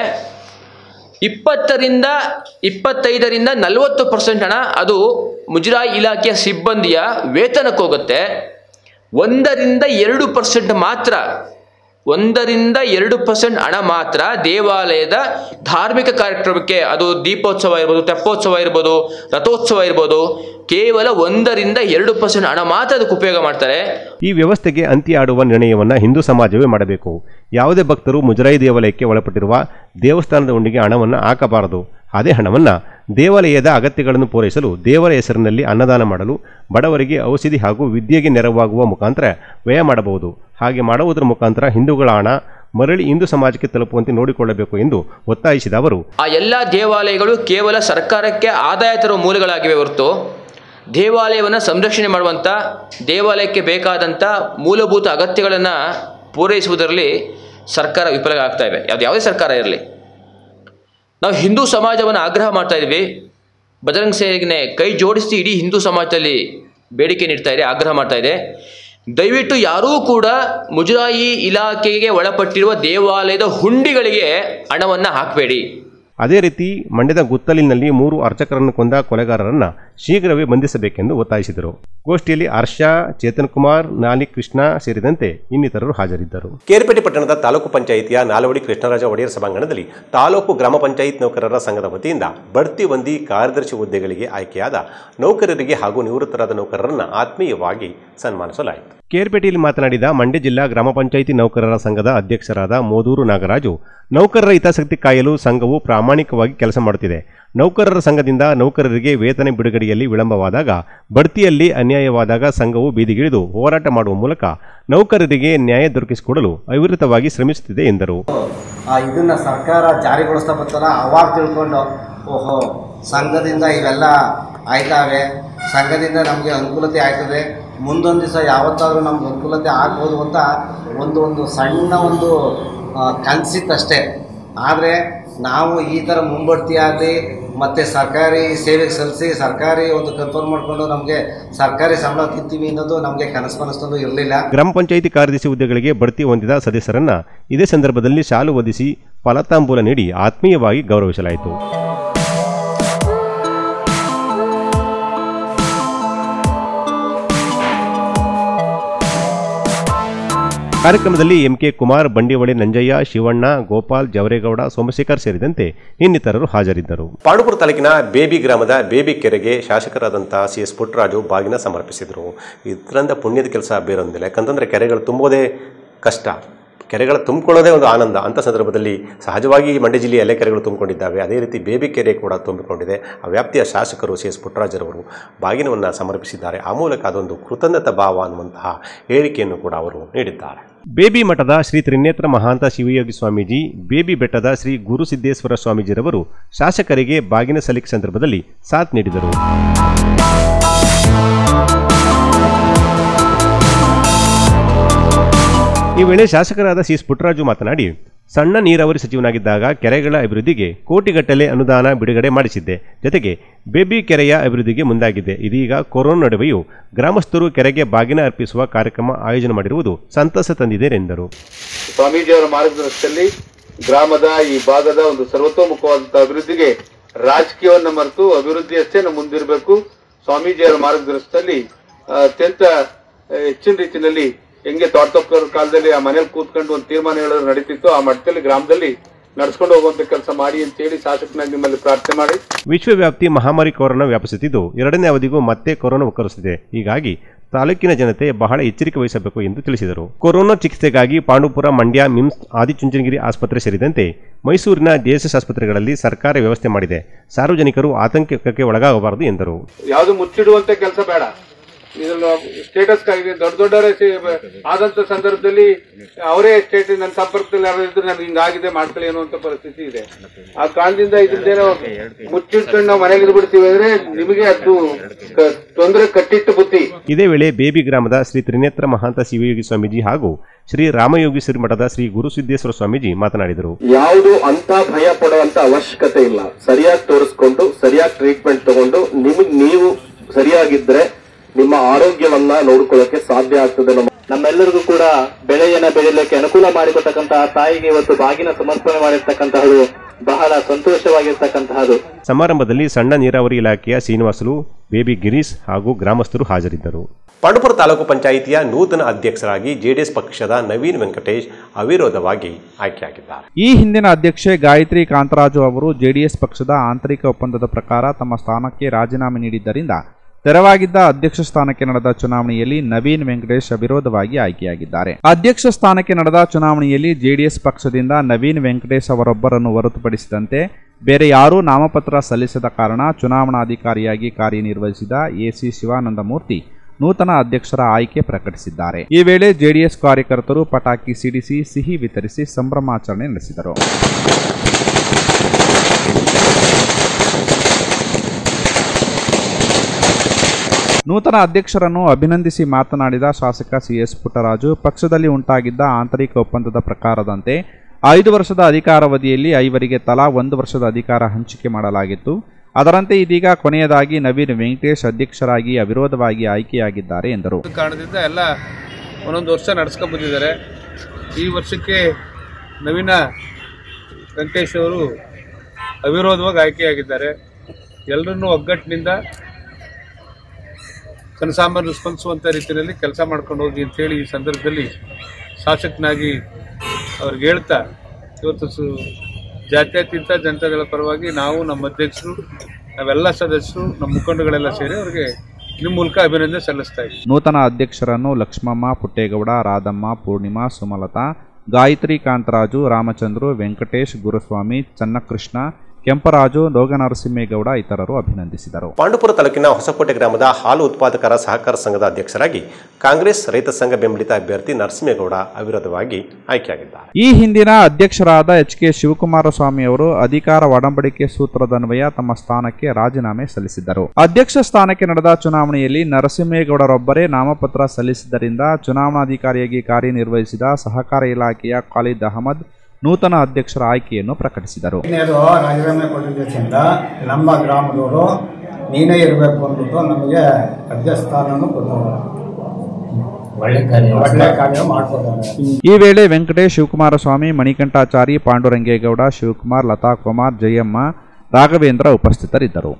ಇಪ್ಪತ್ತರಿಂದ ಇಪ್ಪತ್ತೈದರಿಂದ ನಲವತ್ತು ಪರ್ಸೆಂಟ್ ಹಣ ಅದು ಮುಜರಾಯಿ ಇಲಾಖೆಯ ಸಿಬ್ಬಂದಿಯ ವೇತನಕ್ಕೆ ಹೋಗುತ್ತೆ ಒಂದರಿಂದ ಎರಡು ಪರ್ಸೆಂಟ್ ಮಾತ್ರ ಒಂದರಿಂದ ಎರಡು ಪರ್ಸೆಂಟ್ ಹಣ ಮಾತ್ರ ದೇವಾಲಯದ ಧಾರ್ಮಿಕ ಕಾರ್ಯಕ್ರಮಕ್ಕೆ ಅದು ದೀಪೋತ್ಸವ ಇರ್ಬೋದು ತೆಪ್ಪೋತ್ಸವ ಇರ್ಬೋದು ರಥೋತ್ಸವ ಇರ್ಬೋದು ಕೇವಲ ಒಂದರಿಂದ ಎರಡು ಪರ್ಸೆಂಟ್ ಹಣ ಮಾತ್ರ ಅದಕ್ಕೆ ಉಪಯೋಗ ಮಾಡ್ತಾರೆ ಈ ವ್ಯವಸ್ಥೆಗೆ ಅಂತ್ಯ ಆಡುವ ನಿರ್ಣಯವನ್ನು ಹಿಂದೂ ಸಮಾಜವೇ ಮಾಡಬೇಕು ಯಾವುದೇ ಭಕ್ತರು ಮುಜರಾಯಿ ದೇವಾಲಯಕ್ಕೆ ಒಳಪಟ್ಟಿರುವ ದೇವಸ್ಥಾನದ ಉಂಡಿಗೆ ಹಣವನ್ನು ಹಾಕಬಾರದು ಅದೇ ಹಣವನ್ನು ದೇವಾಲಯದ ಅಗತ್ಯಗಳನ್ನು ಪೂರೈಸಲು ದೇವರ ಹೆಸರಿನಲ್ಲಿ ಅನ್ನದಾನ ಮಾಡಲು ಬಡವರಿಗೆ ಔಷಧಿ ಹಾಗೂ ವಿದ್ಯೆಗೆ ನೆರವಾಗುವ ಮುಖಾಂತರ ವ್ಯಯ ಮಾಡಬಹುದು ಹಾಗೆ ಮಾಡುವುದರ ಮುಖಾಂತರ ಹಿಂದೂಗಳ ಹಣ ಮರಳಿ ಹಿಂದೂ ಸಮಾಜಕ್ಕೆ ತಲುಪುವಂತೆ ನೋಡಿಕೊಳ್ಳಬೇಕು ಎಂದು ಒತ್ತಾಯಿಸಿದ ಅವರು ಆ ಎಲ್ಲ ದೇವಾಲಯಗಳು ಕೇವಲ ಸರ್ಕಾರಕ್ಕೆ ಆದಾಯ ತರುವ ಮೂಲಗಳಾಗಿವೆ ಹೊರತು ದೇವಾಲಯವನ್ನು ಸಂರಕ್ಷಣೆ ಮಾಡುವಂಥ ದೇವಾಲಯಕ್ಕೆ ಬೇಕಾದಂಥ ಮೂಲಭೂತ ಅಗತ್ಯಗಳನ್ನು ಪೂರೈಸುವುದರಲ್ಲಿ ಸರ್ಕಾರ ವಿಫಲ ಆಗ್ತಾ ಇವೆ ಯಾವ್ದು ಯಾವುದೇ ಸರ್ಕಾರ ಇರಲಿ ನಾವು ಹಿಂದೂ ಸಮಾಜವನ್ನು ಆಗ್ರಹ ಮಾಡ್ತಾ ಇದ್ವಿ ಬಜರಂಗ್ ಸೇನೆಗೆ ಕೈ ಜೋಡಿಸಿ ಇಡೀ ಹಿಂದೂ ಸಮಾಜದಲ್ಲಿ ಬೇಡಿಕೆ ನೀಡ್ತಾ ಇದೆ ಆಗ್ರಹ ಮಾಡ್ತಾ ಇದೆ ದಯವಿಟ್ಟು ಯಾರೂ ಕೂಡ ಮುಜರಾಯಿ ಇಲಾಖೆಗೆ ಒಳಪಟ್ಟಿರುವ ದೇವಾಲಯದ ಹುಂಡಿಗಳಿಗೆ ಹಣವನ್ನು ಹಾಕಬೇಡಿ ಅದೇ ರೀತಿ ಮಂಡ್ಯದ ಗುತ್ತಲಿನಲ್ಲಿ ಮೂರು ಅರ್ಚಕರನ್ನು ಕೊಂದ ಕೊಲೆಗಾರರನ್ನ ಶೀಘ್ರವೇ ಬಂಧಿಸಬೇಕೆಂದು ಒತ್ತಾಯಿಸಿದರು ಗೋಷ್ಠಿಯಲ್ಲಿ ಹರ್ಷ ಚೇತನ್ ಕುಮಾರ್ ನಾಲಿ ಕೃಷ್ಣ ಸೇರಿದಂತೆ ಇನ್ನಿತರರು ಹಾಜರಿದ್ದರು ಕೇರ್ಪೇಟೆ ಪಟ್ಟಣದ ತಾಲೂಕು ಪಂಚಾಯಿತಿಯ ನಾಲ್ವಡಿ ಕೃಷ್ಣರಾಜ ಒಡೆಯರ್ ಸಭಾಂಗಣದಲ್ಲಿ ತಾಲೂಕು ಗ್ರಾಮ ಪಂಚಾಯತ್ ನೌಕರರ ಸಂಘದ ವತಿಯಿಂದ ಬಡ್ತಿ ಹೊಂದಿ ಕಾರ್ಯದರ್ಶಿ ಹುದ್ದೆಗಳಿಗೆ ಆಯ್ಕೆಯಾದ ನೌಕರರಿಗೆ ಹಾಗೂ ನಿವೃತ್ತರಾದ ನೌಕರರನ್ನು ಆತ್ಮೀಯವಾಗಿ ಸನ್ಮಾನಿಸಲಾಯಿತು ಕೇರ್ಪೇಟೆಯಲ್ಲಿ ಮಾತನಾಡಿದ ಮಂಡ್ಯ ಜಿಲ್ಲಾ ಗ್ರಾಮ ಪಂಚಾಯಿತಿ ನೌಕರರ ಸಂಘದ ಅಧ್ಯಕ್ಷರಾದ ಮೋದೂರು ನಾಗರಾಜು ನೌಕರರ ಹಿತಾಸಕ್ತಿ ಕಾಯಲು ಸಂಘವು ಪ್ರಾಮಾಣಿಕವಾಗಿ ಕೆಲಸ ಮಾಡುತ್ತಿದೆ ನೌಕರರ ಸಂಘದಿಂದ ನೌಕರರಿಗೆ ವೇತನ ಬಿಡುಗಡೆಯಲ್ಲಿ ವಿಳಂಬವಾದಾಗ ಬಡ್ತಿಯಲ್ಲಿ ಅನ್ಯಾಯವಾದಾಗ ಸಂಘವು ಬೀದಿಗಿಳಿದು ಹೋರಾಟ ಮಾಡುವ ಮೂಲಕ ನೌಕರರಿಗೆ ನ್ಯಾಯ ದೊರಕಿಸಿಕೊಡಲು ಅವಿರತವಾಗಿ ಶ್ರಮಿಸುತ್ತಿದೆ ಎಂದರು ಆ, ಇದನ್ನ ಸರ್ಕಾರ ಜಾರಿಗೊಳಿಸ್ತಾ ಬರ್ತಾರ ಅವಾಗ ತಿಳ್ಕೊಂಡು ಓಹೋ ಸಂಘದಿಂದ ಇವೆಲ್ಲ ಆಯ್ತಾವೆ ಸಂಘದಿಂದ ನಮಗೆ ಅನುಕೂಲತೆ ಆಯ್ತದೆ ಮುಂದೊಂದು ದಿವಸ ಯಾವತ್ತಾದರೂ ನಮ್ಗೆ ಅನುಕೂಲತೆ ಆಗ್ಬೋದು ಅಂತ ಒಂದು ಒಂದು ಸಣ್ಣ ಒಂದು ಆ, ಕನ್ಸಿತ್ತಷ್ಟೇ ಆದರೆ ನಾವು ಈ ಥರ ಮುಂಬಡ್ತಿ ಆಗಲಿ ಮತ್ತು ಸರ್ಕಾರಿ ಸೇವೆಗೆ ಸಲ್ಲಿಸಿ ಸರ್ಕಾರಿ ಒಂದು ಕನ್ಫರ್ಮ್ ಮಾಡಿಕೊಂಡು ನಮಗೆ ಸರ್ಕಾರಿ ಸಂಬಳ ತಿಂತೀವಿ ಅನ್ನೋದು ನಮಗೆ ಕನಸು ಮನಸ್ಸಲ್ಲೂ ಇರಲಿಲ್ಲ ಗ್ರಾಮ ಪಂಚಾಯಿತಿ ಕಾರ್ಯದರ್ಶಿ ಹುದ್ದೆಗಳಿಗೆ ಬಡ್ತಿ ಹೊಂದಿದ ಸದಸ್ಯರನ್ನ ಇದೇ ಸಂದರ್ಭದಲ್ಲಿ ಶಾಲು ಹೊದಿಸಿ ಫಲತಾಂಬೂಲ ನೀಡಿ ಆತ್ಮೀಯವಾಗಿ ಗೌರವಿಸಲಾಯಿತು ಕಾರ್ಯಕ್ರಮದಲ್ಲಿ ಎಂಕೆ ಕುಮಾರ್ ಬಂಡಿವಳಿ ನಂಜಯ್ಯ ಶಿವಣ್ಣ ಗೋಪಾಲ್ ಜವರೇಗೌಡ ಸೋಮಶೇಖರ್ ಸೇರಿದಂತೆ ಇನ್ನಿತರರು ಹಾಜರಿದ್ದರು ಪಾಂಡುಪುರ ತಾಲೂಕಿನ ಬೇಬಿ ಗ್ರಾಮದ ಬೇಬಿ ಕೆರೆಗೆ ಶಾಸಕರಾದಂತಹ ಸಿ ಎಸ್ ಪುಟ್ಟರಾಜು ಬಾಗಿನ ಸಮರ್ಪಿಸಿದರು ಇದರಿಂದ ಪುಣ್ಯದ ಕೆಲಸ ಬೇರೊಂದಿಲ್ಲ ಯಾಕಂತಂದ್ರೆ ಕೆರೆಗಳು ತುಂಬೋದೇ ಕಷ್ಟ ಕೆರೆಗಳ ತುಂಬಿಕೊಳ್ಳೋದೇ ಒಂದು ಆನಂದ ಅಂಥ ಸಂದರ್ಭದಲ್ಲಿ ಸಹಜವಾಗಿ ಈ ಮಂಡ್ಯ ಜಿಲ್ಲೆಯ ಎಲ್ಲ ಕೆರೆಗಳು ತುಂಬಿಕೊಂಡಿದ್ದಾವೆ ಅದೇ ರೀತಿ ಬೇಬಿ ಕೆರೆ ಕೂಡ ತುಂಬಿಕೊಂಡಿದೆ ಆ ವ್ಯಾಪ್ತಿಯ ಶಾಸಕರು ಸಿ ಎಸ್ ಪುಟ್ಟರಾಜರವರು ಬಾಗಿನವನ್ನು ಸಮರ್ಪಿಸಿದ್ದಾರೆ ಆ ಮೂಲಕ ಅದೊಂದು ಕೃತಜ್ಞತಾ ಭಾವ ಅನ್ನುವಂತಹ ಹೇಳಿಕೆಯನ್ನು ಕೂಡ ಅವರು ನೀಡಿದ್ದಾರೆ ಬೇಬಿ ಮಠದ ಶ್ರೀ ತ್ರಿನೇತ್ರ ಮಹಾಂತ ಶಿವಯೋಗಿ ಸ್ವಾಮೀಜಿ ಬೇಬಿ ಬೆಟ್ಟದ ಶ್ರೀ ಗುರುಸಿದ್ದೇಶ್ವರ ಸ್ವಾಮೀಜಿರವರು ಶಾಸಕರಿಗೆ ಬಾಗಿನ ಸಲ್ಲಿಕೆ ಸಂದರ್ಭದಲ್ಲಿ ಸಾಥ್ ನೀಡಿದರು ಈ ವೇಳೆ ಶಾಸಕರಾದ ಸಿ ಎಸ್ ಪುಟ್ಟರಾಜು ಮಾತನಾಡಿ ಸಣ್ಣ ನೀರಾವರಿ ಸಚಿವನಾಗಿದ್ದಾಗ ಕೆರೆಗಳ ಅಭಿವೃದ್ಧಿಗೆ ಕೋಟಿಗಟ್ಟಲೆ ಅನುದಾನ ಬಿಡುಗಡೆ ಮಾಡಿಸಿದ್ದೆ ಜೊತೆಗೆ ಬೇಬಿ ಕೆರೆಯ ಅಭಿವೃದ್ಧಿಗೆ ಮುಂದಾಗಿದ್ದೆ ಇದೀಗ ಕೊರೋನಾ ನಡುವೆಯೂ ಗ್ರಾಮಸ್ಥರು ಕೆರೆಗೆ ಬಾಗಿನ ಅರ್ಪಿಸುವ ಕಾರ್ಯಕ್ರಮ ಆಯೋಜನೆ ಮಾಡಿರುವುದು ಸಂತಸ ತಂದಿದೆ ಎಂದರು ಸ್ವಾಮೀಜಿಯವರ ಮಾರ್ಗದರ್ಶನದಲ್ಲಿ ಗ್ರಾಮದ ಈ ಭಾಗದ ಒಂದು ಸರ್ವತೋಮುಖವಾದಂತಹ ಅಭಿವೃದ್ಧಿಗೆ ರಾಜಕೀಯವನ್ನ ಮರೆತು ಅಭಿವೃದ್ಧಿಯಷ್ಟೇ ನಾವು ಮುಂದಿರಬೇಕು ಸ್ವಾಮೀಜಿಯವರ ಮಾರ್ಗದರ್ಶನದಲ್ಲಿ ಆ, ಅತ್ಯಂತ ಆ, ಹೆಚ್ಚಿನ ರೀತಿಯಲ್ಲಿ ಹೆಂಗೆ ತೋಟತೊಕ್ಕರ ಕಾಲದಲ್ಲಿ ಆ ಮನೇಲಿ ಕೂತ್ಕೊಂಡು ಒಂದು ತೀರ್ಮಾನ ಹೇಳೋದು ನಡೀತಿತ್ತು ಆ ಮಟ್ಟದಲ್ಲಿ ಗ್ರಾಮದಲ್ಲಿ ನಡ್ಸ್ಕೊಂಡು ಹೋಗುವಂತ ಕೆಲಸ ಮಾಡಿ ಅಂತ ಹೇಳಿ ಶಾಸಕನಾಗಿ ನಿಮ್ಮಲ್ಲಿ ಪ್ರಾರ್ಥನೆ ಮಾಡಿ ವಿಶ್ವವ್ಯಾಪ್ತಿ ಮಹಾಮಾರಿ ಕೊರೋನಾ ವ್ಯಾಪಿಸುತ್ತಿದ್ದು ಎರಡನೇ ಅವಧಿಗೂ ಮತ್ತೆ ಕೊರೋನಾ ಒಕ್ಕರಿಸುತ್ತಿದೆ ಹೀಗಾಗಿ ತಾಲೂಕಿನ ಜನತೆ ಬಹಳ ಎಚ್ಚರಿಕೆ ವಹಿಸಬೇಕು ಎಂದು ತಿಳಿಸಿದರು ಕೊರೋನಾ ಚಿಕಿತ್ಸೆಗಾಗಿ ಪಾಂಡುಪುರ ಮಂಡ್ಯ ಮಿಮ್ಸ್ ಆದಿಚುಂಚನಗಿರಿ ಆಸ್ಪತ್ರೆ ಸೇರಿದಂತೆ ಮೈಸೂರಿನ ಜೆಎಸ್ಎಸ್ ಆಸ್ಪತ್ರೆಗಳಲ್ಲಿ ಸರ್ಕಾರ ವ್ಯವಸ್ಥೆ ಮಾಡಿದೆ ಸಾರ್ವಜನಿಕರು ಆತಂಕಕ್ಕೆ ಒಳಗಾಗಬಾರದು ಎಂದರು ಯಾವುದು ಮುಚ್ಚಿಡುವಂತ ಕೆಲಸ ಬೇಡ ಇದನ್ನು ಸ್ಟೇಟಸ್ ದೊಡ್ಡ ದೊಡ್ಡವರೇ ಸಿ- ಆದಂತ ಸಂದರ್ಭದಲ್ಲಿ ಅವರೇ ಸ್ಟೇಟ್ ನನ್ನ ಸಂಪರ್ಕದಲ್ಲಿ ಯಾರು ಇದ್ರೆ ನನಗೆ ಹಿಂಗಾಗಿದೆ ಮಾಡ್ಕೊಳ್ಳಿ ಅನ್ನುವಂತ ಪರಿಸ್ಥಿತಿ ಇದೆ ಆ ಕಾರಣದಿಂದ ಇದನ್ನೇನೋ ಮುಚ್ಚಿಟ್ಕೊಂಡು ನಾವು ಮನೇಲಿ ಇದ್ಬಿಡ್ತೀವಿ ಅಂದ್ರೆ ನಿಮಗೆ ಅದು ಕ- ತೊಂದರೆ ಕಟ್ಟಿಟ್ಟು ಬುದ್ಧಿ ಇದೇ ವೇಳೆ ಬೇಬಿ ಗ್ರಾಮದ ಶ್ರೀ ತ್ರಿನೇತ್ರ ಮಹಾಂತ ಶಿವಯೋಗಿ ಸ್ವಾಮೀಜಿ ಹಾಗೂ ಶ್ರೀ ರಾಮಯೋಗಿ ಮಠದ ಶ್ರೀ ಗುರುಸಿದ್ದೇಶ್ವರ ಸ್ವಾಮೀಜಿ ಮಾತನಾಡಿದರು ಯಾವುದು ಅಂತ ಭಯ ಪಡುವಂತ ಅವಶ್ಯಕತೆ ಇಲ್ಲ ಸರಿಯಾಗಿ ತೋರಿಸ್ಕೊಂಡು ಸರಿಯಾಗಿ ಟ್ರೀಟ್ಮೆಂಟ್ ತಗೊಂಡು ನಿಮಗ್ ನೀವು ಸರಿಯಾಗಿದ್ರೆ ನಿಮ್ಮ ಆರೋಗ್ಯವನ್ನ ನೋಡ್ಕೊಳ್ಳೋಕೆ ಸಾಧ್ಯ ಆಗ್ತದೆ ನಮ್ಮ ನಮ್ಮೆಲ್ಲರಿಗೂ ಕೂಡ ಬೆಳೆಯನ್ನ ಬೆಳೆಯಲಿಕ್ಕೆ ಅನುಕೂಲ ಮಾಡಿಕೊಟ್ಟಂತಹ ತಾಯಿಗೆ ಇವತ್ತು ಬಾಗಿನ ಸಮರ್ಪಣೆ ಮಾಡಿರ್ತಕ್ಕಂತಹದ್ದು ಬಹಳ ಸಂತೋಷವಾಗಿರ್ತಕ್ಕಂತಹದ್ದು ಸಮಾರಂಭದಲ್ಲಿ ಸಣ್ಣ ನೀರಾವರಿ ಇಲಾಖೆಯ ಶ್ರೀನಿವಾಸಲು ಬೇಬಿ ಗಿರೀಶ್ ಹಾಗೂ ಗ್ರಾಮಸ್ಥರು ಹಾಜರಿದ್ದರು ಪಾಂಡುಪುರ ತಾಲೂಕು ಪಂಚಾಯಿತಿಯ ನೂತನ ಅಧ್ಯಕ್ಷರಾಗಿ ಜೆಡಿಎಸ್ ಪಕ್ಷದ ನವೀನ್ ವೆಂಕಟೇಶ್ ಅವಿರೋಧವಾಗಿ ಆಯ್ಕೆಯಾಗಿದ್ದಾರೆ ಈ ಹಿಂದಿನ ಅಧ್ಯಕ್ಷೆ ಗಾಯತ್ರಿ ಕಾಂತರಾಜು ಅವರು ಜೆಡಿಎಸ್ ಪಕ್ಷದ ಆಂತರಿಕ ಒಪ್ಪಂದದ ಪ್ರಕಾರ ತಮ್ಮ ಸ್ಥಾನಕ್ಕೆ ರಾಜೀನಾಮೆ ನೀಡಿದ್ದರಿಂದ ತೆರವಾಗಿದ್ದ ಅಧ್ಯಕ್ಷ ಸ್ಥಾನಕ್ಕೆ ನಡೆದ ಚುನಾವಣೆಯಲ್ಲಿ ನವೀನ್ ವೆಂಕಟೇಶ್ ಅವಿರೋಧವಾಗಿ ಆಯ್ಕೆಯಾಗಿದ್ದಾರೆ ಅಧ್ಯಕ್ಷ ಸ್ಥಾನಕ್ಕೆ ನಡೆದ ಚುನಾವಣೆಯಲ್ಲಿ ಜೆಡಿಎಸ್ ಪಕ್ಷದಿಂದ ನವೀನ್ ವೆಂಕಟೇಶ್ ಅವರೊಬ್ಬರನ್ನು ಹೊರತುಪಡಿಸಿದಂತೆ ಬೇರೆ ಯಾರೂ ನಾಮಪತ್ರ ಸಲ್ಲಿಸದ ಕಾರಣ ಚುನಾವಣಾಧಿಕಾರಿಯಾಗಿ ಕಾರ್ಯನಿರ್ವಹಿಸಿದ ಎಸಿ ಶಿವಾನಂದಮೂರ್ತಿ ನೂತನ ಅಧ್ಯಕ್ಷರ ಆಯ್ಕೆ ಪ್ರಕಟಿಸಿದ್ದಾರೆ ಈ ವೇಳೆ ಜೆಡಿಎಸ್ ಕಾರ್ಯಕರ್ತರು ಪಟಾಕಿ ಸಿಡಿಸಿ ಸಿಹಿ ವಿತರಿಸಿ ಸಂಭ್ರಮಾಚರಣೆ ನಡೆಸಿದರು ನೂತನ ಅಧ್ಯಕ್ಷರನ್ನು ಅಭಿನಂದಿಸಿ ಮಾತನಾಡಿದ ಶಾಸಕ ಸಿಎಸ್ ಪುಟ್ಟರಾಜು ಪಕ್ಷದಲ್ಲಿ ಉಂಟಾಗಿದ್ದ ಆಂತರಿಕ ಒಪ್ಪಂದದ ಪ್ರಕಾರದಂತೆ ಐದು ವರ್ಷದ ಅಧಿಕಾರಾವಧಿಯಲ್ಲಿ ಐವರಿಗೆ ತಲಾ ಒಂದು ವರ್ಷದ ಅಧಿಕಾರ ಹಂಚಿಕೆ ಮಾಡಲಾಗಿತ್ತು ಅದರಂತೆ ಇದೀಗ ಕೊನೆಯದಾಗಿ ನವೀನ್ ವೆಂಕಟೇಶ್ ಅಧ್ಯಕ್ಷರಾಗಿ ಅವಿರೋಧವಾಗಿ ಆಯ್ಕೆಯಾಗಿದ್ದಾರೆ ಎಂದರು ಕಾರಣದಿಂದ ಎಲ್ಲ ಒಂದೊಂದು ವರ್ಷ ನಡ್ಸ್ಕೊಂಡ್ ಬಂದಿದ್ದಾರೆ ಈ ವರ್ಷಕ್ಕೆ ನವೀನ ವೆಂಕಟೇಶ್ ಅವರು ಅವಿರೋಧವಾಗಿ ಆಯ್ಕೆಯಾಗಿದ್ದಾರೆ ಎಲ್ಲರನ್ನೂ ಒಗ್ಗಟ್ಟಿನಿಂದ ಜನಸಾಮಾನ್ಯರು ಸ್ಪಂದಿಸುವಂಥ ರೀತಿಯಲ್ಲಿ ಕೆಲಸ ಮಾಡ್ಕೊಂಡು ಹೋಗಿ ಅಂತೇಳಿ ಈ ಸಂದರ್ಭದಲ್ಲಿ ಶಾಸಕನಾಗಿ ಅವ್ರಿಗೆ ಹೇಳ್ತಾ ಇವತ್ತು ಸು ಜಾತ್ಯತೀತ ಜನತಾದಳ ಪರವಾಗಿ ನಾವು ನಮ್ಮ ಅಧ್ಯಕ್ಷರು ನಾವೆಲ್ಲ ಸದಸ್ಯರು ನಮ್ಮ ಮುಖಂಡಗಳೆಲ್ಲ ಸೇರಿ ಅವರಿಗೆ ನಿಮ್ಮ ಮೂಲಕ ಅಭಿನಂದನೆ ಸಲ್ಲಿಸ್ತಾ ಇದ್ದೀವಿ ನೂತನ ಅಧ್ಯಕ್ಷರನ್ನು ಲಕ್ಷ್ಮಮ್ಮ ಪುಟ್ಟೇಗೌಡ ರಾಧಮ್ಮ ಪೂರ್ಣಿಮಾ ಸುಮಲತಾ ಗಾಯತ್ರಿ ಕಾಂತರಾಜು ರಾಮಚಂದ್ರು ವೆಂಕಟೇಶ್ ಗುರುಸ್ವಾಮಿ ಚನ್ನಕೃಷ್ಣ ಕೆಂಪರಾಜು ಲೋಗನರಸಿಂಹೇಗೌಡ ಇತರರು ಅಭಿನಂದಿಸಿದರು ಪಾಂಡುಪುರ ತಾಲೂಕಿನ ಹೊಸಕೋಟೆ ಗ್ರಾಮದ ಹಾಲು ಉತ್ಪಾದಕರ ಸಹಕಾರ ಸಂಘದ ಅಧ್ಯಕ್ಷರಾಗಿ ಕಾಂಗ್ರೆಸ್ ರೈತ ಸಂಘ ಬೆಂಬಲಿತ ಅಭ್ಯರ್ಥಿ ನರಸಿಂಹೇಗೌಡ ಅವಿರೋಧವಾಗಿ ಆಯ್ಕೆಯಾಗಿದ್ದಾರೆ ಈ ಹಿಂದಿನ ಅಧ್ಯಕ್ಷರಾದ ಎಚ್ ಕೆ ಶಿವಕುಮಾರ ಸ್ವಾಮಿ ಅವರು ಅಧಿಕಾರ ಒಡಂಬಡಿಕೆ ಸೂತ್ರದನ್ವಯ ತಮ್ಮ ಸ್ಥಾನಕ್ಕೆ ರಾಜೀನಾಮೆ ಸಲ್ಲಿಸಿದ್ದರು ಅಧ್ಯಕ್ಷ ಸ್ಥಾನಕ್ಕೆ ನಡೆದ ಚುನಾವಣೆಯಲ್ಲಿ ನರಸಿಂಹೇಗೌಡರೊಬ್ಬರೇ ನಾಮಪತ್ರ ಸಲ್ಲಿಸಿದ್ದರಿಂದ ಚುನಾವಣಾಧಿಕಾರಿಯಾಗಿ ಕಾರ್ಯನಿರ್ವಹಿಸಿದ ಸಹಕಾರ ಇಲಾಖೆಯ ಖಾಲಿದ್ ಅಹಮದ್ ನೂತನ ಅಧ್ಯಕ್ಷರ ಆಯ್ಕೆಯನ್ನು ಪ್ರಕಟಿಸಿದರು ಇಂಜಿನಿಯರು ರಾಜೀನಾಮೆ ಕೊಟ್ಟಿದ್ದರಿಂದ ನಮ್ಮ ಗ್ರಾಮದವರು ನೀನೇ ಇರಬೇಕು ಅಂದ್ಬಿಟ್ಟು ನಮಗೆ ಅಧ್ಯಕ್ಷ ಸ್ಥಾನವನ್ನು ಕೊಟ್ಟವರು ಒಳ್ಳೆ ಕಾರ್ಯ ಒಳ್ಳೆ ಕಾರ್ಯ ಮಾಡ್ಕೊತಾರೆ ಈ ವೇಳೆ ವೆಂಕಟೇಶ್ ಶಿವಕುಮಾರಸ್ವಾಮಿ ಮಣಿಕಂಠಾಚಾರಿ ಪಾಂಡುರಂಗೇಗೌಡ ಶಿವಕುಮಾರ್ ಲತಾ ಕುಮಾರ್ ಜಯಮ್ಮ ರಾಘವೇಂದ್ರ ಉಪಸ್ಥಿತರಿದ್ದರು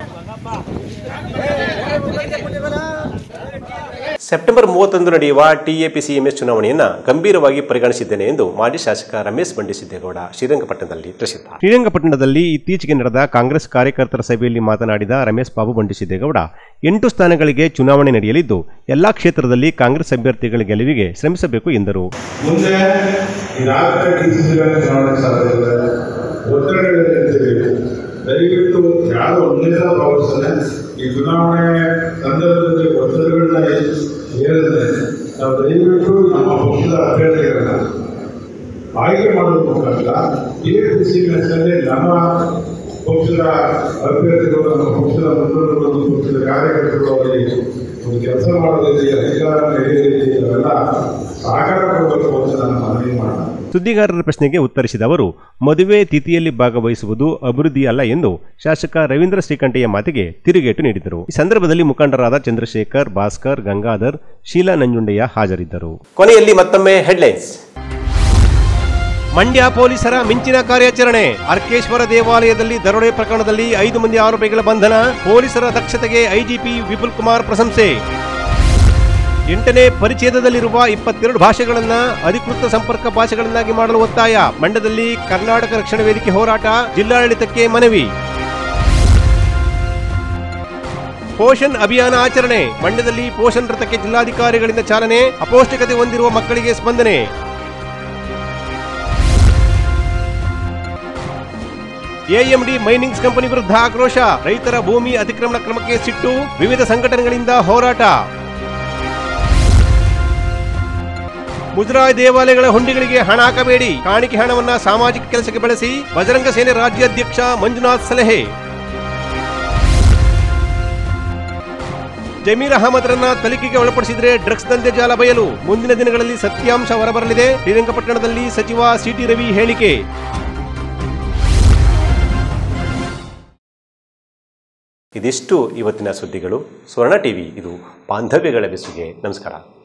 ಸೆಪ್ಟೆಂಬರ್ ಮೂವತ್ತೊಂದು ನಡೆಯುವ ಟಿಎಪಿಸಿಎಂಎಸ್ ಚುನಾವಣೆಯನ್ನು ಗಂಭೀರವಾಗಿ ಪರಿಗಣಿಸಿದ್ದೇನೆ ಎಂದು ಮಾಜಿ ಶಾಸಕ ರಮೇಶ್ ಬಂಡಿಸಿದ್ದೇಗೌಡ ಶ್ರೀರಂಗಪಟ್ಟಣದಲ್ಲಿ ತಿಳಿಸಿದ್ದಾರೆ ಶ್ರೀರಂಗಪಟ್ಟಣದಲ್ಲಿ ಇತ್ತೀಚೆಗೆ ನಡೆದ ಕಾಂಗ್ರೆಸ್ ಕಾರ್ಯಕರ್ತರ ಸಭೆಯಲ್ಲಿ ಮಾತನಾಡಿದ ರಮೇಶ್ ಬಾಬು ಬಂಡಿಸಿದ್ದೇಗೌಡ ಎಂಟು ಸ್ಥಾನಗಳಿಗೆ ಚುನಾವಣೆ ನಡೆಯಲಿದ್ದು ಎಲ್ಲಾ ಕ್ಷೇತ್ರದಲ್ಲಿ ಕಾಂಗ್ರೆಸ್ ಅಭ್ಯರ್ಥಿಗಳ ಗೆಲುವಿಗೆ ಶ್ರಮಿಸಬೇಕು ಎಂದರು ಮುಂದೆ ಈ ನಾಲ್ಕನೇ ಡಿಸಿಸಿಗಳ ಚುನಾವಣೆ ಸಾಧ್ಯತೆ ಒತ್ತಡಗಳಿರ್ತೀವಿ ದಯವಿಟ್ಟು ಯಾರು ಒಂದೇ ಸಲ ಭಾವಿಸ್ತಾನೆ ಈ ಚುನಾವಣೆ ಸಂದರ್ಭದಲ್ಲಿ ಒತ್ತಡಗಳನ್ನ ಹೇರಿದ್ರೆ ನಾವು ದಯವಿಟ್ಟು ನಮ್ಮ ಪಕ್ಷದ ಅಭ್ಯರ್ಥಿಗಳನ್ನ ಆಯ್ಕೆ ಮಾಡೋದ್ರ ಮುಖಾಂತರ ಟಿ ಎ ಸಿ ನಲ್ಲಿ ನಮ್ಮ ಪಕ್ಷದ ಅಭ್ಯರ್ಥಿಗಳು ನಮ್ಮ ಪಕ್ಷದ ಮುಖಂಡರು ಪಕ್ಷದ ಕಾರ್ಯಕರ್ತರು ಅವರಿಗೆ ಒಂದು ಕೆಲಸ ಮಾಡೋದ್ರಲ್ಲಿ ಅಧಿಕಾರ ನಡೆಯೋದ್ರಲ್ಲಿ ಇವೆಲ್ಲ ಸಹಕಾರ ಕೊಡಬೇಕು ಅಂತ ನಾನು ಮನವಿ ಮಾಡ್ತೀನಿ ಸುದ್ದಿಗಾರರ ಪ್ರಶ್ನೆಗೆ ಉತ್ತರಿಸಿದ ಅವರು ಮದುವೆ ತಿಥಿಯಲ್ಲಿ ಭಾಗವಹಿಸುವುದು ಅಭಿವೃದ್ಧಿ ಅಲ್ಲ ಎಂದು ಶಾಸಕ ರವೀಂದ್ರ ಶ್ರೀಕಂಠಯ್ಯ ಮಾತಿಗೆ ತಿರುಗೇಟು ನೀಡಿದರು ಈ ಸಂದರ್ಭದಲ್ಲಿ ಮುಖಂಡರಾದ ಚಂದ್ರಶೇಖರ್ ಭಾಸ್ಕರ್ ಗಂಗಾಧರ್ ಶೀಲಾ ನಂಜುಂಡಯ್ಯ ಹಾಜರಿದ್ದರು ಕೊನೆಯಲ್ಲಿ ಮತ್ತೊಮ್ಮೆ ಹೆಡ್ಲೈನ್ಸ್ ಮಂಡ್ಯ ಪೊಲೀಸರ ಮಿಂಚಿನ ಕಾರ್ಯಾಚರಣೆ ಅರ್ಕೇಶ್ವರ ದೇವಾಲಯದಲ್ಲಿ ದರೋಡೆ ಪ್ರಕರಣದಲ್ಲಿ ಐದು ಮಂದಿ ಆರೋಪಿಗಳ ಬಂಧನ ಪೊಲೀಸರ ದಕ್ಷತೆಗೆ ಐಜಿಪಿ ವಿಪುಲ್ ಕುಮಾರ್ ಪ್ರಶಂಸೆ ಎಂಟನೇ ಪರಿಚ್ಛೇದದಲ್ಲಿರುವ ಇಪ್ಪತ್ತೆರಡು ಭಾಷೆಗಳನ್ನ ಅಧಿಕೃತ ಸಂಪರ್ಕ ಭಾಷೆಗಳನ್ನಾಗಿ ಮಾಡಲು ಒತ್ತಾಯ ಮಂಡ್ಯದಲ್ಲಿ ಕರ್ನಾಟಕ ರಕ್ಷಣಾ ವೇದಿಕೆ ಹೋರಾಟ ಜಿಲ್ಲಾಡಳಿತಕ್ಕೆ ಮನವಿ ಪೋಷಣ್ ಅಭಿಯಾನ ಆಚರಣೆ ಮಂಡ್ಯದಲ್ಲಿ ಪೋಷಣ್ ರಥಕ್ಕೆ ಜಿಲ್ಲಾಧಿಕಾರಿಗಳಿಂದ ಚಾಲನೆ ಅಪೌಷ್ಟಿಕತೆ ಹೊಂದಿರುವ ಮಕ್ಕಳಿಗೆ ಸ್ಪಂದನೆ ಎಎಂಡಿ ಮೈನಿಂಗ್ಸ್ ಕಂಪನಿ ವಿರುದ್ಧ ಆಕ್ರೋಶ ರೈತರ ಭೂಮಿ ಅತಿಕ್ರಮಣ ಕ್ರಮಕ್ಕೆ ಸಿಟ್ಟು ವಿವಿಧ ಸಂಘಟನೆಗಳಿಂದ ಹೋರಾಟ ಮುಜರಾಯಿ ದೇವಾಲಯಗಳ ಹುಂಡಿಗಳಿಗೆ ಹಣ ಹಾಕಬೇಡಿ ಕಾಣಿಕೆ ಹಣವನ್ನ ಸಾಮಾಜಿಕ ಕೆಲಸಕ್ಕೆ ಬಳಸಿ ಬಜರಂಗ ಸೇನೆ ರಾಜ್ಯಾಧ್ಯಕ್ಷ ಮಂಜುನಾಥ್ ಸಲಹೆ ಜಮೀರ್ ಅಹಮದ್ರನ್ನ ತನಿಖೆಗೆ ಒಳಪಡಿಸಿದ್ರೆ ಡ್ರಗ್ಸ್ ದಂಧೆ ಜಾಲ ಬಯಲು ಮುಂದಿನ ದಿನಗಳಲ್ಲಿ ಸತ್ಯಾಂಶ ಹೊರಬರಲಿದೆ ಶ್ರೀರಂಗಪಟ್ಟಣದಲ್ಲಿ ಸಚಿವ ಸಿಟಿ ರವಿ ಹೇಳಿಕೆ ಇದಿಷ್ಟು ಇವತ್ತಿನ ಸುದ್ದಿಗಳು ಸ್ವರ್ಣ ಟಿವಿ ಇದು ಬಾಂಧವ್ಯಗಳ ಬೆಸುಗೆ ನಮಸ್ಕಾರ